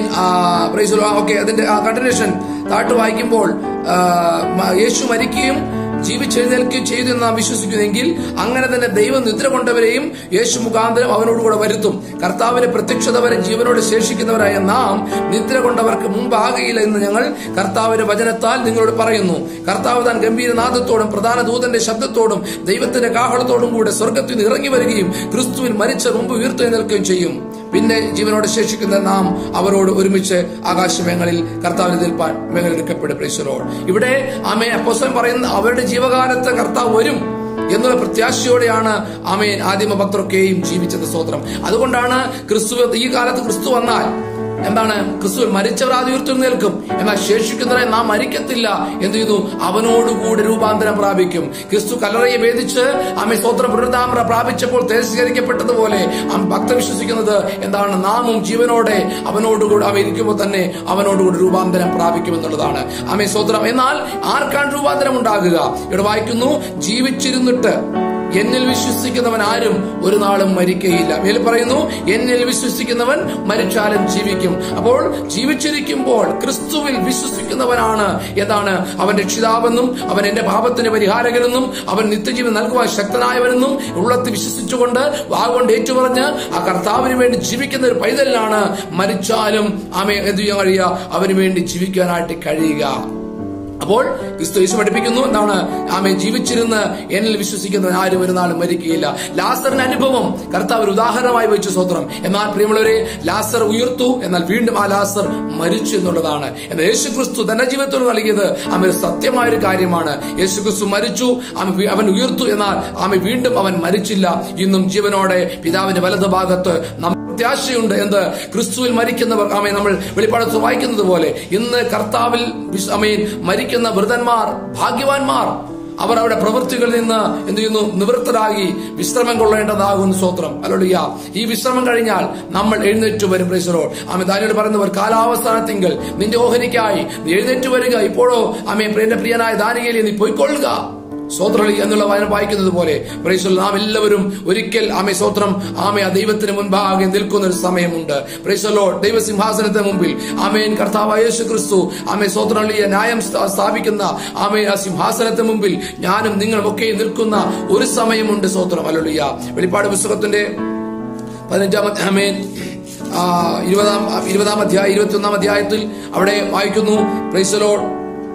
ഓക്കെ അതിന്റെ കണ്ടിന്യൂഷൻ താട്ട് വായിക്കുമ്പോൾ ആ, മ- യേശു മരിക്കുകയും ജീവിച്ചെഴുന്നേൽക്കുകയും ചെയ്തു എന്ന് നാം വിശ്വസിക്കുന്നെങ്കിൽ അങ്ങനെ തന്നെ ദൈവം നിദ്ര കൊണ്ടവരെയും യേശു മുഖാന്തരം അവനോടുകൂടെ വരുത്തും കർത്താവിന്റെ പ്രത്യക്ഷത വരെ ജീവനോട് ശേഷിക്കുന്നവരായ നാം നിദ്ര കൊണ്ടവർക്ക് മുമ്പാകയില്ല എന്ന് ഞങ്ങൾ കർത്താവിന്റെ വചനത്താൽ നിങ്ങളോട് പറയുന്നു കർത്താവ് താൻ ഗംഭീരനാഥത്തോടും പ്രധാന ദൂതന്റെ ശബ്ദത്തോടും ദൈവത്തിന്റെ കാഹളത്തോടും കൂടെ സ്വർഗത്തിൽ നിന്ന് ഇറങ്ങി വരികയും ക്രിസ്തുവിൽ മരിച്ച മുമ്പ് ഉയർത്തെഴുന്നേൽക്കുകയും ചെയ്യും പിന്നെ ജീവനോട് ശേഷിക്കുന്ന നാം അവരോട് ഒരുമിച്ച് ആകാശമേങ്ങളിൽ കർത്താവിന് നിൽപ്പാൻ മേലെടുക്കപ്പെടും പ്രീശ്വരോട് ഇവിടെ ആമേ അപ്പോസ്തലൻ പറയുന്ന അവരുടെ ജീവകാലത്ത് കർത്താവ് വരും എന്നുള്ള പ്രത്യാശയോടെയാണ് ആമേൻ ആദിമ ഭക്തരൊക്കെയും ജീവിച്ചത് സ്തോത്രം അതുകൊണ്ടാണ് ക്രിസ്തു ഈ കാലത്ത് ക്രിസ്തു വന്നാൽ എന്താണ് ക്രിസ്തു മരിച്ചവർ ആദ്യം ഉയർത്തെഴുന്നേൽക്കും എന്നാൽ ശേഷിക്കുന്നവരെ നാം മരിക്കത്തില്ല എന്ത് ചെയ്തു അവനോടുകൂടി രൂപാന്തരം പ്രാപിക്കും ക്രിസ്തു കല്ലറയെ ഭേദിച്ച് ആമെ സ്വത്രം പുനരുദ്ധാമ പ്രാപിച്ചപ്പോൾ തേജസ്കരിക്കപ്പെട്ടതുപോലെ ആ ഭക്ത വിശ്വസിക്കുന്നത് എന്താണ് നാമും ജീവനോടെ അവനോടുകൂടി അവ ഇരിക്കുമ്പോൾ തന്നെ അവനോടുകൂടി രൂപാന്തരം പ്രാപിക്കും എന്നുള്ളതാണ് ആമെ സ്വത്രം എന്നാൽ ആർക്കാണ് രൂപാന്തരം ഉണ്ടാകുക ഇവിടെ വായിക്കുന്നു ജീവിച്ചിരുന്നിട്ട് എന്നിൽ വിശ്വസിക്കുന്നവൻ ആരും ഒരു നാളും മരിക്കയില്ല മേൽ പറയുന്നു എന്നിൽ വിശ്വസിക്കുന്നവൻ മരിച്ചാലും ജീവിക്കും അപ്പോൾ ജീവിച്ചിരിക്കുമ്പോൾ ക്രിസ്തുവിൽ വിശ്വസിക്കുന്നവനാണ് എന്താണ് അവൻ രക്ഷിതാവെന്നും അവൻ എന്റെ പാപത്തിന് പരിഹാരകനെന്നും അവൻ നിത്യജീവൻ നൽകുവാൻ ശക്തനായവനെന്നും ഉള്ളത്തിൽ വിശ്വസിച്ചുകൊണ്ട് വാഗൊണ്ട് ഏറ്റുപറഞ്ഞ് ആ കർത്താവിന് വേണ്ടി ജീവിക്കുന്ന ഒരു പൈതലിനാണ് മരിച്ചാലും ആമെ എന്ത് ചെയ്യാൻ കഴിയുക അവന് വേണ്ടി ജീവിക്കാനായിട്ട് കഴിയുക അപ്പോൾ ക്രിസ്തു യേശു പഠിപ്പിക്കുന്നു എന്താണ് ആമെ ജീവിച്ചിരുന്ന് എന്നിൽ വിശ്വസിക്കുന്നവൻ ആരും ഒരു നാളും മരിക്കുകയില്ല ലാസറിന്റെ അനുഭവം കർത്താവ് ഒരു ഉദാഹരണമായി വെച്ചു സ്വത്രം എന്നാൽ പ്രിയമുള്ളവരെ ലാസർ ഉയർത്തു എന്നാൽ വീണ്ടും ആ ലാസർ മരിച്ചു എന്നുള്ളതാണ് എന്നാൽ യേശു ക്രിസ്തു തന്റെ ജീവിതത്തിൽ നൽകിയത് ആമെ സത്യമായ ഒരു കാര്യമാണ് യേശു ക്രിസ്തു മരിച്ചു ആമെ വി- അവൻ ഉയർത്തു എന്നാൽ ആമെ വീണ്ടും അവൻ മരിച്ചില്ല ഇന്നും ജീവനോടെ പിതാവിന്റെ വലത് ഭാഗത്ത് നമ്മ പ്രത്യാശയുണ്ട് എന്ത് ക്രിസ്തുവിൽ മരിക്കുന്നവർ ആമേ നമ്മൾ വെളിപ്പാടത്ത് വായിക്കുന്നത് പോലെ ഇന്ന് കർത്താവിൽ വിശ്- ആമേൻ മരിക്കുന്ന വൃതന്മാർ ഭാഗ്യവാന്മാർ അവർ അവരുടെ പ്രവൃത്തികളിൽ നിന്ന് എന്ത് ചെയ്യുന്നു നിവൃത്തരാകി വിശ്രമം കൊള്ളേണ്ടതാകുന്നു സ്വത്രം അല്ലോളിയ ഈ വിശ്രമം കഴിഞ്ഞാൽ നമ്മൾ എഴുന്നേറ്റ് വരും പ്രൈസറോ ആമെ ദാനിയോട് പറയുന്നവർ കാലാവസ്ഥാനത്തിങ്കൽ നിന്റെ ഓഹരിക്കായി നീ എഴുന്നേറ്റ് വരിക ഇപ്പോഴോ ആമേ എന്റെ പ്രിയനായ ദാനികയിൽ നീ പോയിക്കൊള്ളുക സ്വോത്രളി എന്നുള്ള വചനം വായിക്കുന്നത് പോലെ പ്രൈസൽ നാം എല്ലാവരും ഒരിക്കൽ ആമെ സ്വോത്രം ആമെ ആ ദൈവത്തിന് മുൻപാകെ നിൽക്കുന്ന ഒരു സമയമുണ്ട് പ്രൈസലോ ദൈവസിംഹാസനത്തിന് മുമ്പിൽ ആമേൻ കർത്താവ് യേശു ക്രിസ്തു ആമെ സ്വോത്രളിയെ ന്യായം സ്ഥാ- സ്ഥാപിക്കുന്ന ആമേ ആ സിംഹാസനത്തിന് മുമ്പിൽ ഞാനും നിങ്ങളും ഒക്കെ നിൽക്കുന്ന ഒരു സമയമുണ്ട് സ്വോത്രം അല്ലുള്ളിയ വെളിപ്പാട് പുസ്തകത്തിന്റെ പതിനഞ്ചാമത്തെ ആമേൻ ആ, ഇരുപതാം ഇരുപതാം അധ്യായം ഇരുപത്തി ഒന്നാം അധ്യായത്തിൽ അവിടെ വായിക്കുന്നു പ്രൈസലോ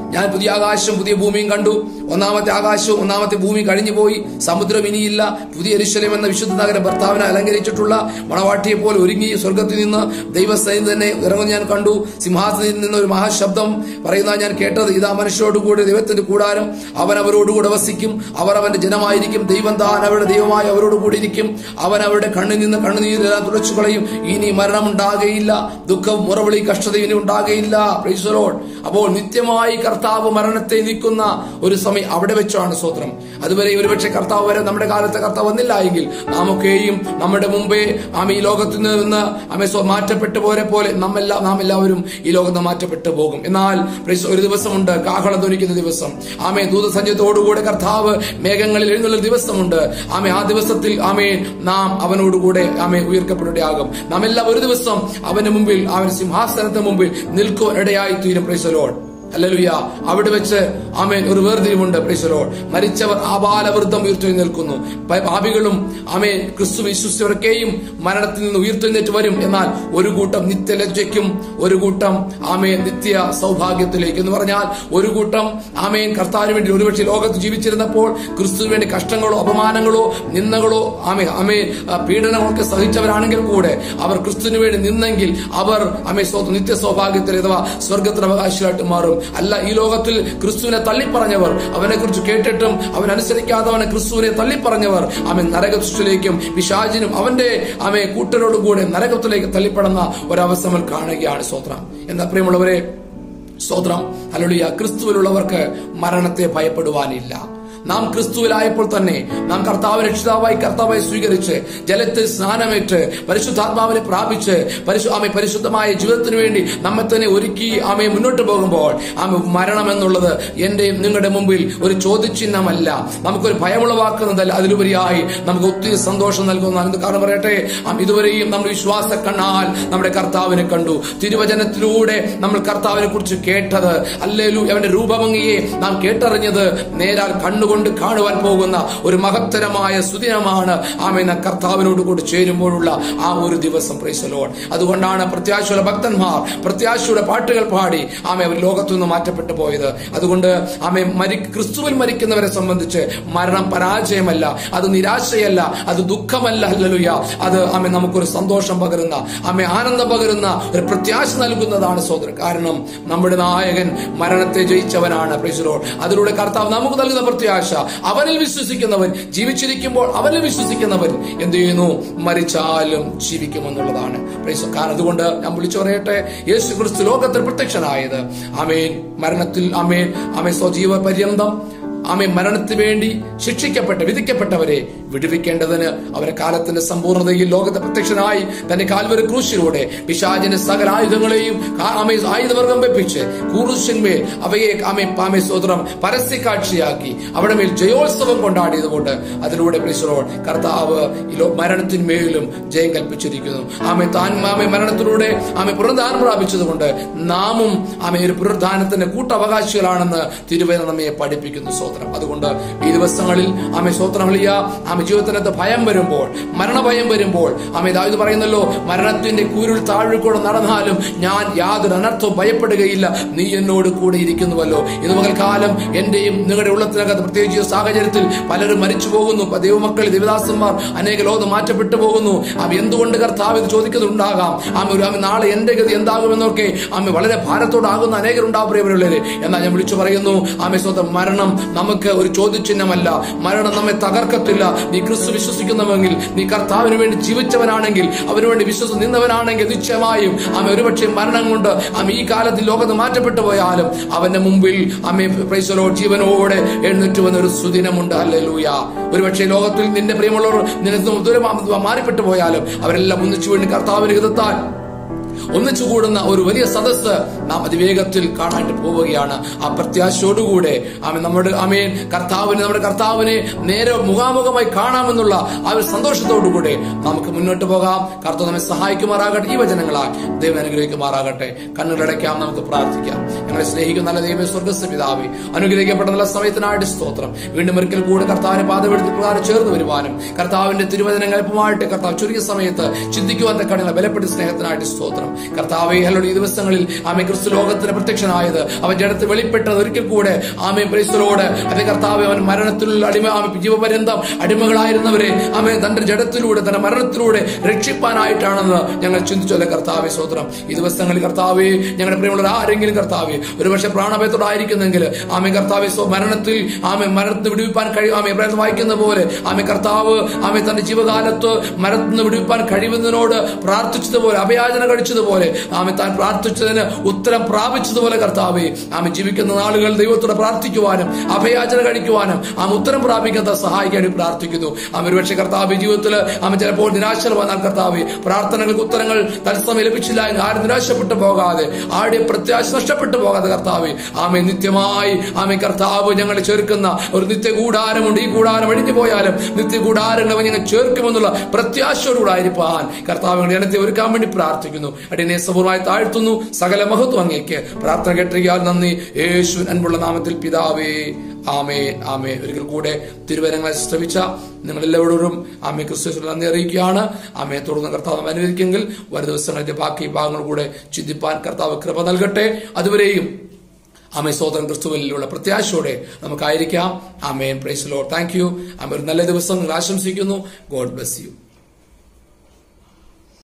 ഞാൻ പുതിയ ആകാശം പുതിയ ഭൂമിയും കണ്ടു ഒന്നാമത്തെ ആകാശവും ഒന്നാമത്തെ ഭൂമി കഴിഞ്ഞു പോയി സമുദ്രം ഇനിയില്ല പുതിയ എരിശലം എന്ന വിശുദ്ധ നഗരം ഭർത്താവിനെ അലങ്കരിച്ചിട്ടുള്ള മണവാട്ടിയെ പോലെ ഒരുങ്ങി സ്വർഗത്തിൽ നിന്ന് ദൈവസൈന്യം തന്നെ ഇറങ്ങുന്ന ഞാൻ കണ്ടു സിംഹാസനത്തിൽ നിന്ന് ഒരു മഹാശബ്ദം പറയുന്ന ഞാൻ കേട്ടത് ഇതാ മനുഷ്യരോടുകൂടി ദൈവത്തിന്റെ കൂടാരം അവൻ അവരോടുകൂടെ വസിക്കും അവർ അവന്റെ ജനമായിരിക്കും ദൈവം താൻ അവരുടെ ദൈവമായി അവരോട് കൂടി ഇരിക്കും അവൻ അവരുടെ കണ്ണിൽ നിന്ന് കണ്ണുനീരെല്ലാം തുടച്ചു കളയും ഇനി മരണമുണ്ടാകുകയില്ല ദുഃഖവും മുറവിളി കഷ്ടതയും ഇനി ഉണ്ടാകുകയില്ല Praise the Lord. അപ്പോൾ നിത്യമായി കർത്താവ് മരണത്തെ നീക്കുന്ന ഒരു സമയം അവിടെ വെച്ചാണ് സ്വത്രം അതുവരെ ഒരുപക്ഷെ കർത്താവ് വരെ നമ്മുടെ കാലത്ത് കർത്താവ് വന്നില്ല എങ്കിൽ നാമൊക്കെയും നമ്മുടെ മുമ്പേ ആമ ഈ ലോകത്തിൽ നിന്ന് ആമെ സ്വ മാറ്റപ്പെട്ടു പോരെ പോലെ നമ്മെല്ലാം നാം എല്ലാവരും ഈ ലോകത്ത് മാറ്റപ്പെട്ടു പോകും എന്നാൽ praise ഒരു ദിവസമുണ്ട് കാഹളം ധ്വനിക്കുന്ന ദിവസം ആമേ ദൂതസഞ്ചയത്തോടുകൂടെ കർത്താവ് മേഘങ്ങളിൽ എഴുന്നള്ള ദിവസമുണ്ട് ആമേ ആ ദിവസത്തിൽ ആമേ നാം അവനോടുകൂടെ ആമേ ഉയർക്കപ്പെടുകയാകും നാം എല്ലാം ഒരു ദിവസം അവന്റെ മുമ്പിൽ അവൻ സിംഹാസനത്തിന് മുമ്പിൽ നിൽക്കുവാൻ ഇടയായി തീരും പ്രൈസലോഡ് അല്ലലുയ അവിടെ വെച്ച് ആമേൻ ഒരു വേർതിരിവുണ്ട് പ്രൈസലോഡ് മരിച്ചവർ ആബാലവൃദ്ധം ഉയർത്തെഴുന്നേൽക്കുന്നു പ- പാപികളും ആമേൻ ക്രിസ്തു വിശ്വസിച്ചവർക്കെയും മരണത്തിൽ നിന്ന് ഉയർത്തെഴുന്നേറ്റ് വരും എന്നാൽ ഒരു കൂട്ടം നിത്യലജ്ജയ്ക്കും ഒരു കൂട്ടം ആമേൻ നിത്യ സൗഭാഗ്യത്തിലേക്ക് എന്ന് പറഞ്ഞാൽ ഒരു കൂട്ടം ആമേൻ കർത്താവിന് വേണ്ടി ഒരുപക്ഷെ ലോകത്ത് ജീവിച്ചിരുന്നപ്പോൾ ക്രിസ്തുവിന് വേണ്ടി കഷ്ടങ്ങളോ അപമാനങ്ങളോ നിന്ദകളോ ആമേ ആമേ ആ, പീഡനങ്ങളോ ഒക്കെ സഹിച്ചവരാണെങ്കിൽ കൂടെ അവർ ക്രിസ്തുവിന് വേണ്ടി നിന്നെങ്കിൽ അവർ ആമേ സ്വ- നിത്യ സൗഭാഗ്യത്തിൽ അഥവാ സ്വർഗത്തിന് അവകാശികളായിട്ട് മാറും അല്ല ഈ ലോകത്തിൽ ക്രിസ്തുവിനെ തള്ളിപ്പറഞ്ഞവർ അവനെ കുറിച്ച് കേട്ടിട്ടും അവൻ അനുസരിക്കാത്തവനെ ക്രിസ്തുവിനെ തള്ളിപ്പറഞ്ഞവർ അവൻ നരകത്തിലേക്കും പിശാചിനും അവന്റെ ആമെ കൂട്ടരോടുകൂടെ നരകത്തിലേക്ക് തള്ളിപ്പെടുന്ന ഒരവസ്ഥ കാണുകയാണ് സ്വത്രം എന്താ പ്രിയമുള്ളവരെ സ്തോത്രം അല്ലുളിയ ക്രിസ്തുവിലുള്ളവർക്ക് മരണത്തെ ഭയപ്പെടുവാനില്ല നാം ക്രിസ്തുവിലായപ്പോൾ തന്നെ നാം കർത്താവ് രക്ഷിതാവായി കർത്താവായി സ്വീകരിച്ച് ജലത്തിൽ സ്നാനമേറ്റ് പരിശുദ്ധാത്മാവിനെ പ്രാപിച്ച് പരിശു ആമെ പരിശുദ്ധമായ ജീവിതത്തിന് വേണ്ടി നമ്മെ തന്നെ ഒരുക്കി ആമയെ മുന്നോട്ട് പോകുമ്പോൾ ആമെ മരണം എന്നുള്ളത് എന്റെയും നിങ്ങളുടെ മുമ്പിൽ ഒരു ചോദ്യചിഹ്നമല്ല നമുക്കൊരു ഭയമുളവാക്കുന്നതല്ല അതിലുപരിയായി നമുക്ക് ഒത്തിരി സന്തോഷം നൽകുന്നതാണ് എന്ത് കാരണം പറയട്ടെ ആം ഇതുവരെയും നമ്മൾ വിശ്വാസ കണ്ണാൽ നമ്മുടെ കർത്താവിനെ കണ്ടു തിരുവചനത്തിലൂടെ നമ്മൾ കർത്താവിനെ കുറിച്ച് കേട്ടത് അല്ലേലു അവന്റെ രൂപഭംഗിയെ നാം കേട്ടറിഞ്ഞത് നേരാൽ കണ്ണുകൊണ്ട് കാണുവാൻ പോകുന്ന ഒരു മഹത്തരമായ സുദിനമാണ് ആമേന കർത്താവിനോട് കൂടി ചേരുമ്പോഴുള്ള ആ ഒരു ദിവസം പ്രൈസലോൺ അതുകൊണ്ടാണ് പ്രത്യാശയുള്ള ഭക്തന്മാർ പ്രത്യാശയുടെ പാട്ടുകൾ പാടി ആമെ അവർ ലോകത്തു നിന്ന് മാറ്റപ്പെട്ടു പോയത് അതുകൊണ്ട് ആമെ മരി ക്രിസ്തുവിൽ മരിക്കുന്നവരെ സംബന്ധിച്ച് മരണം പരാജയമല്ല അത് നിരാശയല്ല അത് ദുഃഖമല്ല അല്ലലുയ അത് ആമെ നമുക്കൊരു സന്തോഷം പകരുന്ന ആമെ ആനന്ദം പകരുന്ന ഒരു പ്രത്യാശ നൽകുന്നതാണ് സോദരൻ കാരണം നമ്മുടെ നായകൻ മരണത്തെ ജയിച്ചവനാണ് പ്രൈസലോൺ അതിലൂടെ കർത്താവ് നമുക്ക് നൽകുന്ന പ്രത്യാശ അവനിൽ വിശ്വസിക്കുന്നവൻ ജീവിച്ചിരിക്കുമ്പോൾ അവനിൽ വിശ്വസിക്കുന്നവൻ എന്ത് ചെയ്യുന്നു മരിച്ചാലും ജീവിക്കുമെന്നുള്ളതാണ് പ്രൈസ് കാരണം അതുകൊണ്ട് ഞാൻ വിളിച്ചു പറയട്ടെ യേശു ക്രിസ്തു ലോകത്തിൽ പ്രത്യക്ഷനായത് അമേൻ മരണത്തിൽ അമേൻ അമേ സ്വജീവ പര്യന്തം ആമെ മരണത്തിന് വേണ്ടി ശിക്ഷിക്കപ്പെട്ട വിധിക്കപ്പെട്ടവരെ വിടുവിക്കേണ്ടതിന് അവരെ കാലത്തിന്റെ സമ്പൂർണ്ണതയിൽ ലോകത്തെ പ്രത്യക്ഷനായി തന്റെ കാൽവരി ക്രൂശിലൂടെ പിശാചിന്റെ സകല ആയുധങ്ങളെയും കാ- ആമെ ആയുധവർഗം വെപ്പിച്ച് ക്രൂശന്മേൽ അവയെ ആമെ പാമെ സ്വതന്ത്രം പരസ്യക്കാഴ്ചയാക്കി അവിടെ മേൽ ജയോത്സവം കൊണ്ടാടിയതുകൊണ്ട് അതിലൂടെ പ്രിസറോൾ കർത്താവ് ഈ ലോ- മരണത്തിന്മേലും ജയം കൽപ്പിച്ചിരിക്കുന്നു ആമെ താൻ ആമെ മരണത്തിലൂടെ ആമെ പുനരുദ്ധാനം പ്രാപിച്ചതുകൊണ്ട് നാമും ആമെ ഒരു പുനരുദ്ധാനത്തിന്റെ കൂട്ടവകാശികളാണെന്ന് തിരുവേദന നമ്മെ പഠിപ്പിക്കുന്നു സ്വോത്രം അതുകൊണ്ട് ഈ ദിവസങ്ങളിൽ ആമെ സ്വോത്രങ്ങളിയ ആമെ ജീവിതത്തിനകത്ത് ഭയം വരുമ്പോൾ മരണഭയം വരുമ്പോൾ ആമെ ഇതായത് പറയുന്നല്ലോ മരണത്തിന്റെ കൂരുൾ താഴ്കൂടെ നടന്നാലും ഞാൻ യാതൊരു അനർത്ഥവും ഭയപ്പെടുകയില്ല നീ എന്നോട് കൂടെ ഇരിക്കുന്നുവല്ലോ ഇത് പകൽക്കാലം എന്റെയും നിങ്ങളുടെ ഉള്ളത്തിനകത്ത് പ്രത്യേകിച്ച് ഈ സാഹചര്യത്തിൽ പലരും മരിച്ചു പോകുന്നു പ- ദൈവമക്കൾ ദേവദാസന്മാർ അനേക ലോകം മാറ്റപ്പെട്ടു പോകുന്നു ആമ എന്തുകൊണ്ട് കർത്താവ് ഇത് ചോദിക്കുന്നുണ്ടാകാം ആമ ഒരു ആമ നാളെ എന്റെ ഗതി എന്താകുമെന്നൊക്കെ ആമ വളരെ ഭാരത്തോടാകുന്ന അനേകരുണ്ടാവും പ്രിയമുള്ളവരെ എന്നാൽ ഞാൻ വിളിച്ചു പറയുന്നു ആമെ സ്വന്തം മരണം നമുക്ക് ഒരു ചോദ്യചിഹ്നമല്ല മരണം നമ്മെ തകർക്കത്തില്ല നീ ക്രിസ്തു വിശ്വസിക്കുന്നുവെങ്കിൽ നീ കർത്താവിന് വേണ്ടി ജീവിച്ചവനാണെങ്കിൽ അവന് വേണ്ടി വിശ്വസം നിന്നവനാണെങ്കിൽ നിശ്ചയമായും ആമെ ഒരുപക്ഷെ മരണം കൊണ്ട് ആമ ഈ കാലത്ത് ലോകത്ത് മാറ്റപ്പെട്ടു പോയാലും അവന്റെ മുമ്പിൽ ആമെ പ്രൈസലോ ജീവനോടെ എഴുന്നേറ്റ് വന്ന ഒരു സുദിനമുണ്ട് അല്ലേലൂയ ഒരുപക്ഷെ ലോകത്തിൽ നിന്റെ പ്രിയമുള്ളവർ നിനക്ക് ദൂരെ മാ- മാറിപ്പെട്ടു പോയാലും അവരെല്ലാം ഒന്നിച്ചു വേണ്ടി കർത്താവിന് ഹിതത്താൽ ഒന്നിച്ചു കൂടുന്ന ഒരു വലിയ സദസ്സ് നാം അതിവേഗത്തിൽ കാണാനായിട്ട് പോവുകയാണ് ആ പ്രത്യാശയോടുകൂടെ ആമേ നമ്മുടെ ആമേൻ കർത്താവിനെ നമ്മുടെ കർത്താവിനെ നേരെ മുഖാമുഖമായി കാണാമെന്നുള്ള ആ ഒരു സന്തോഷത്തോടുകൂടെ നമുക്ക് മുന്നോട്ട് പോകാം കർത്താവ് നമ്മെ സഹായിക്കുമാറാകട്ടെ ഈ വചനങ്ങളാൽ ദൈവം അനുഗ്രഹിക്കുമാറാകട്ടെ കണ്ണുകളടയ്ക്കാം നമുക്ക് പ്രാർത്ഥിക്കാം ഞങ്ങളെ സ്നേഹിക്കുന്ന നല്ല ദൈവ സ്വർഗസ്വ പിതാവി അനുഗ്രഹിക്കപ്പെട്ട നല്ല സമയത്തിനായിട്ട് സ്തോത്രം വീണ്ടും ഒരിക്കൽ കൂടെ കർത്താവിനെ പാതമെടുത്ത് പ്രകാരം ചേർന്ന് വരുവാനും കർത്താവിന്റെ തിരുവചനങ്ങൾ എളുപ്പമായിട്ട് കർത്താവ് ചുരുങ്ങിയ സമയത്ത് ചിന്തിക്കുവാൻ തക്കണില്ല ബലപ്പെട്ട സ്നേഹത്തിനായിട്ട് സ്തോത്രം കർത്താവെ ഹലോട് ഈ ദിവസങ്ങളിൽ ആമെ ക്രിസ്തു ലോകത്തിന് പ്രത്യക്ഷനായത് അവൻ ജഡത്തിൽ വെളിപ്പെട്ടത് ഒരിക്കൽ കൂടെ ആമെ പ്രൈസലോട് അതെ കർത്താവെ അവൻ മരണത്തിലുള്ള അടിമ ആമെ ജീവപര്യന്തം അടിമകളായിരുന്നവരെ ആമെ തന്റെ ജഡത്തിലൂടെ തന്റെ മരണത്തിലൂടെ രക്ഷിപ്പാനായിട്ടാണെന്ന് ഞങ്ങൾ ചിന്തിച്ചല്ലേ കർത്താവെ സ്വോത്രം ഈ ദിവസങ്ങളിൽ കർത്താവെ ഞങ്ങളുടെ പ്രിയമുള്ള ആരെങ്കിലും കർത്താവെ ഒരുപക്ഷെ പ്രാണഭയത്തോടായിരിക്കുന്നെങ്കിൽ ആമെ കർത്താവെ സ്വ മരണത്തിൽ ആമെ മരണത്തിന് വിടുവിപ്പാൻ കഴിയും ആമെ ഇബ്രാഹിം വായിക്കുന്ന പോലെ ആമെ കർത്താവ് ആമെ തന്റെ ജീവകാലത്ത് മരണത്തിൽ നിന്ന് വിടുവിപ്പാൻ കഴിയുന്നതിനോട് പ്രാർത്ഥിച്ചതുപോലെ അഭയാചന കഴിച്ചതുപോലെ ആമെ താൻ പ്രാർത്ഥിച്ചതിന് ഉത്തരം പ്രാപിച്ചതുപോലെ കർത്താവെ ആമെ ജീവിക്കുന്ന നാളുകൾ ദൈവത്തോട് പ്രാർത്ഥിക്കുവാനും അഭയാചന കഴിക്കുവാനും ആമ ഉത്തരം പ്രാപിക്കുന്ന സഹായിക്കാൻ വേണ്ടി പ്രാർത്ഥിക്കുന്നു ആമ ഒരുപക്ഷെ കർത്താവ് ജീവിതത്തിൽ ആമ ചിലപ്പോൾ നിരാശ വന്നാൽ കർത്താവ് പ്രാർത്ഥനകൾക്ക് ഉത്തരങ്ങൾ തത്സമയം ലഭിച്ചില്ല എന്ന് ആരും നിരാശപ്പെട്ടു പോകാതെ ആരുടെ പ്രത്യാശ നഷ്ടപ്പെട്ടു പോകാതെ കർത്താവ് ആമെ നിത്യമായി ആമെ കർത്താവ് ഞങ്ങളെ ചേർക്കുന്ന ഒരു നിത്യ കൂടാരമുണ്ട് ഈ കൂടാരം അഴിഞ്ഞു പോയാലും നിത്യ കൂടാരങ്ങൾ അവൻ ഞങ്ങൾ ചേർക്കുമെന്നുള്ള പ്രത്യാശയോടുകൂടെ ആയിരിക്കാൻ കർത്താവ് ജനത്തെ ഒരുക്കാൻ വേണ്ടി പ്രാർത്ഥിക്കുന്നു അടിനെ സപൂർവമായി താഴ്ത്തുന്നു സകല മഹത്വം അങ്ങേക്ക് പ്രാർത്ഥന കേട്ടിരിക്കാൻ നന്ദി യേശു അൻപുള്ള നാമത്തിൽ പിതാവേ ആമേ ആമേ ഒരിക്കൽ കൂടെ തിരുവരങ്ങളെ ശ്രമിച്ച നിങ്ങൾ എല്ലാവരോടും ആമേ ക്രിസ്തു നന്ദി അറിയിക്കുകയാണ് ആമയെ തുടർന്ന് കർത്താവ് അനുവദിക്കെങ്കിൽ വരും ദിവസങ്ങളിലെ ബാക്കി ഭാഗങ്ങൾ കൂടെ ചിന്തിപ്പാൻ കർത്താവ് കൃപ നൽകട്ടെ അതുവരെയും ആമേ സോദരൻ ക്രിസ്തുവിലുള്ള പ്രത്യാശയോടെ നമുക്കായിരിക്കാം amen praise Lord thank you amen ഒരു നല്ല ദിവസം നിങ്ങൾ ആശംസിക്കുന്നു ഗോഡ് ബ്ലസ് യു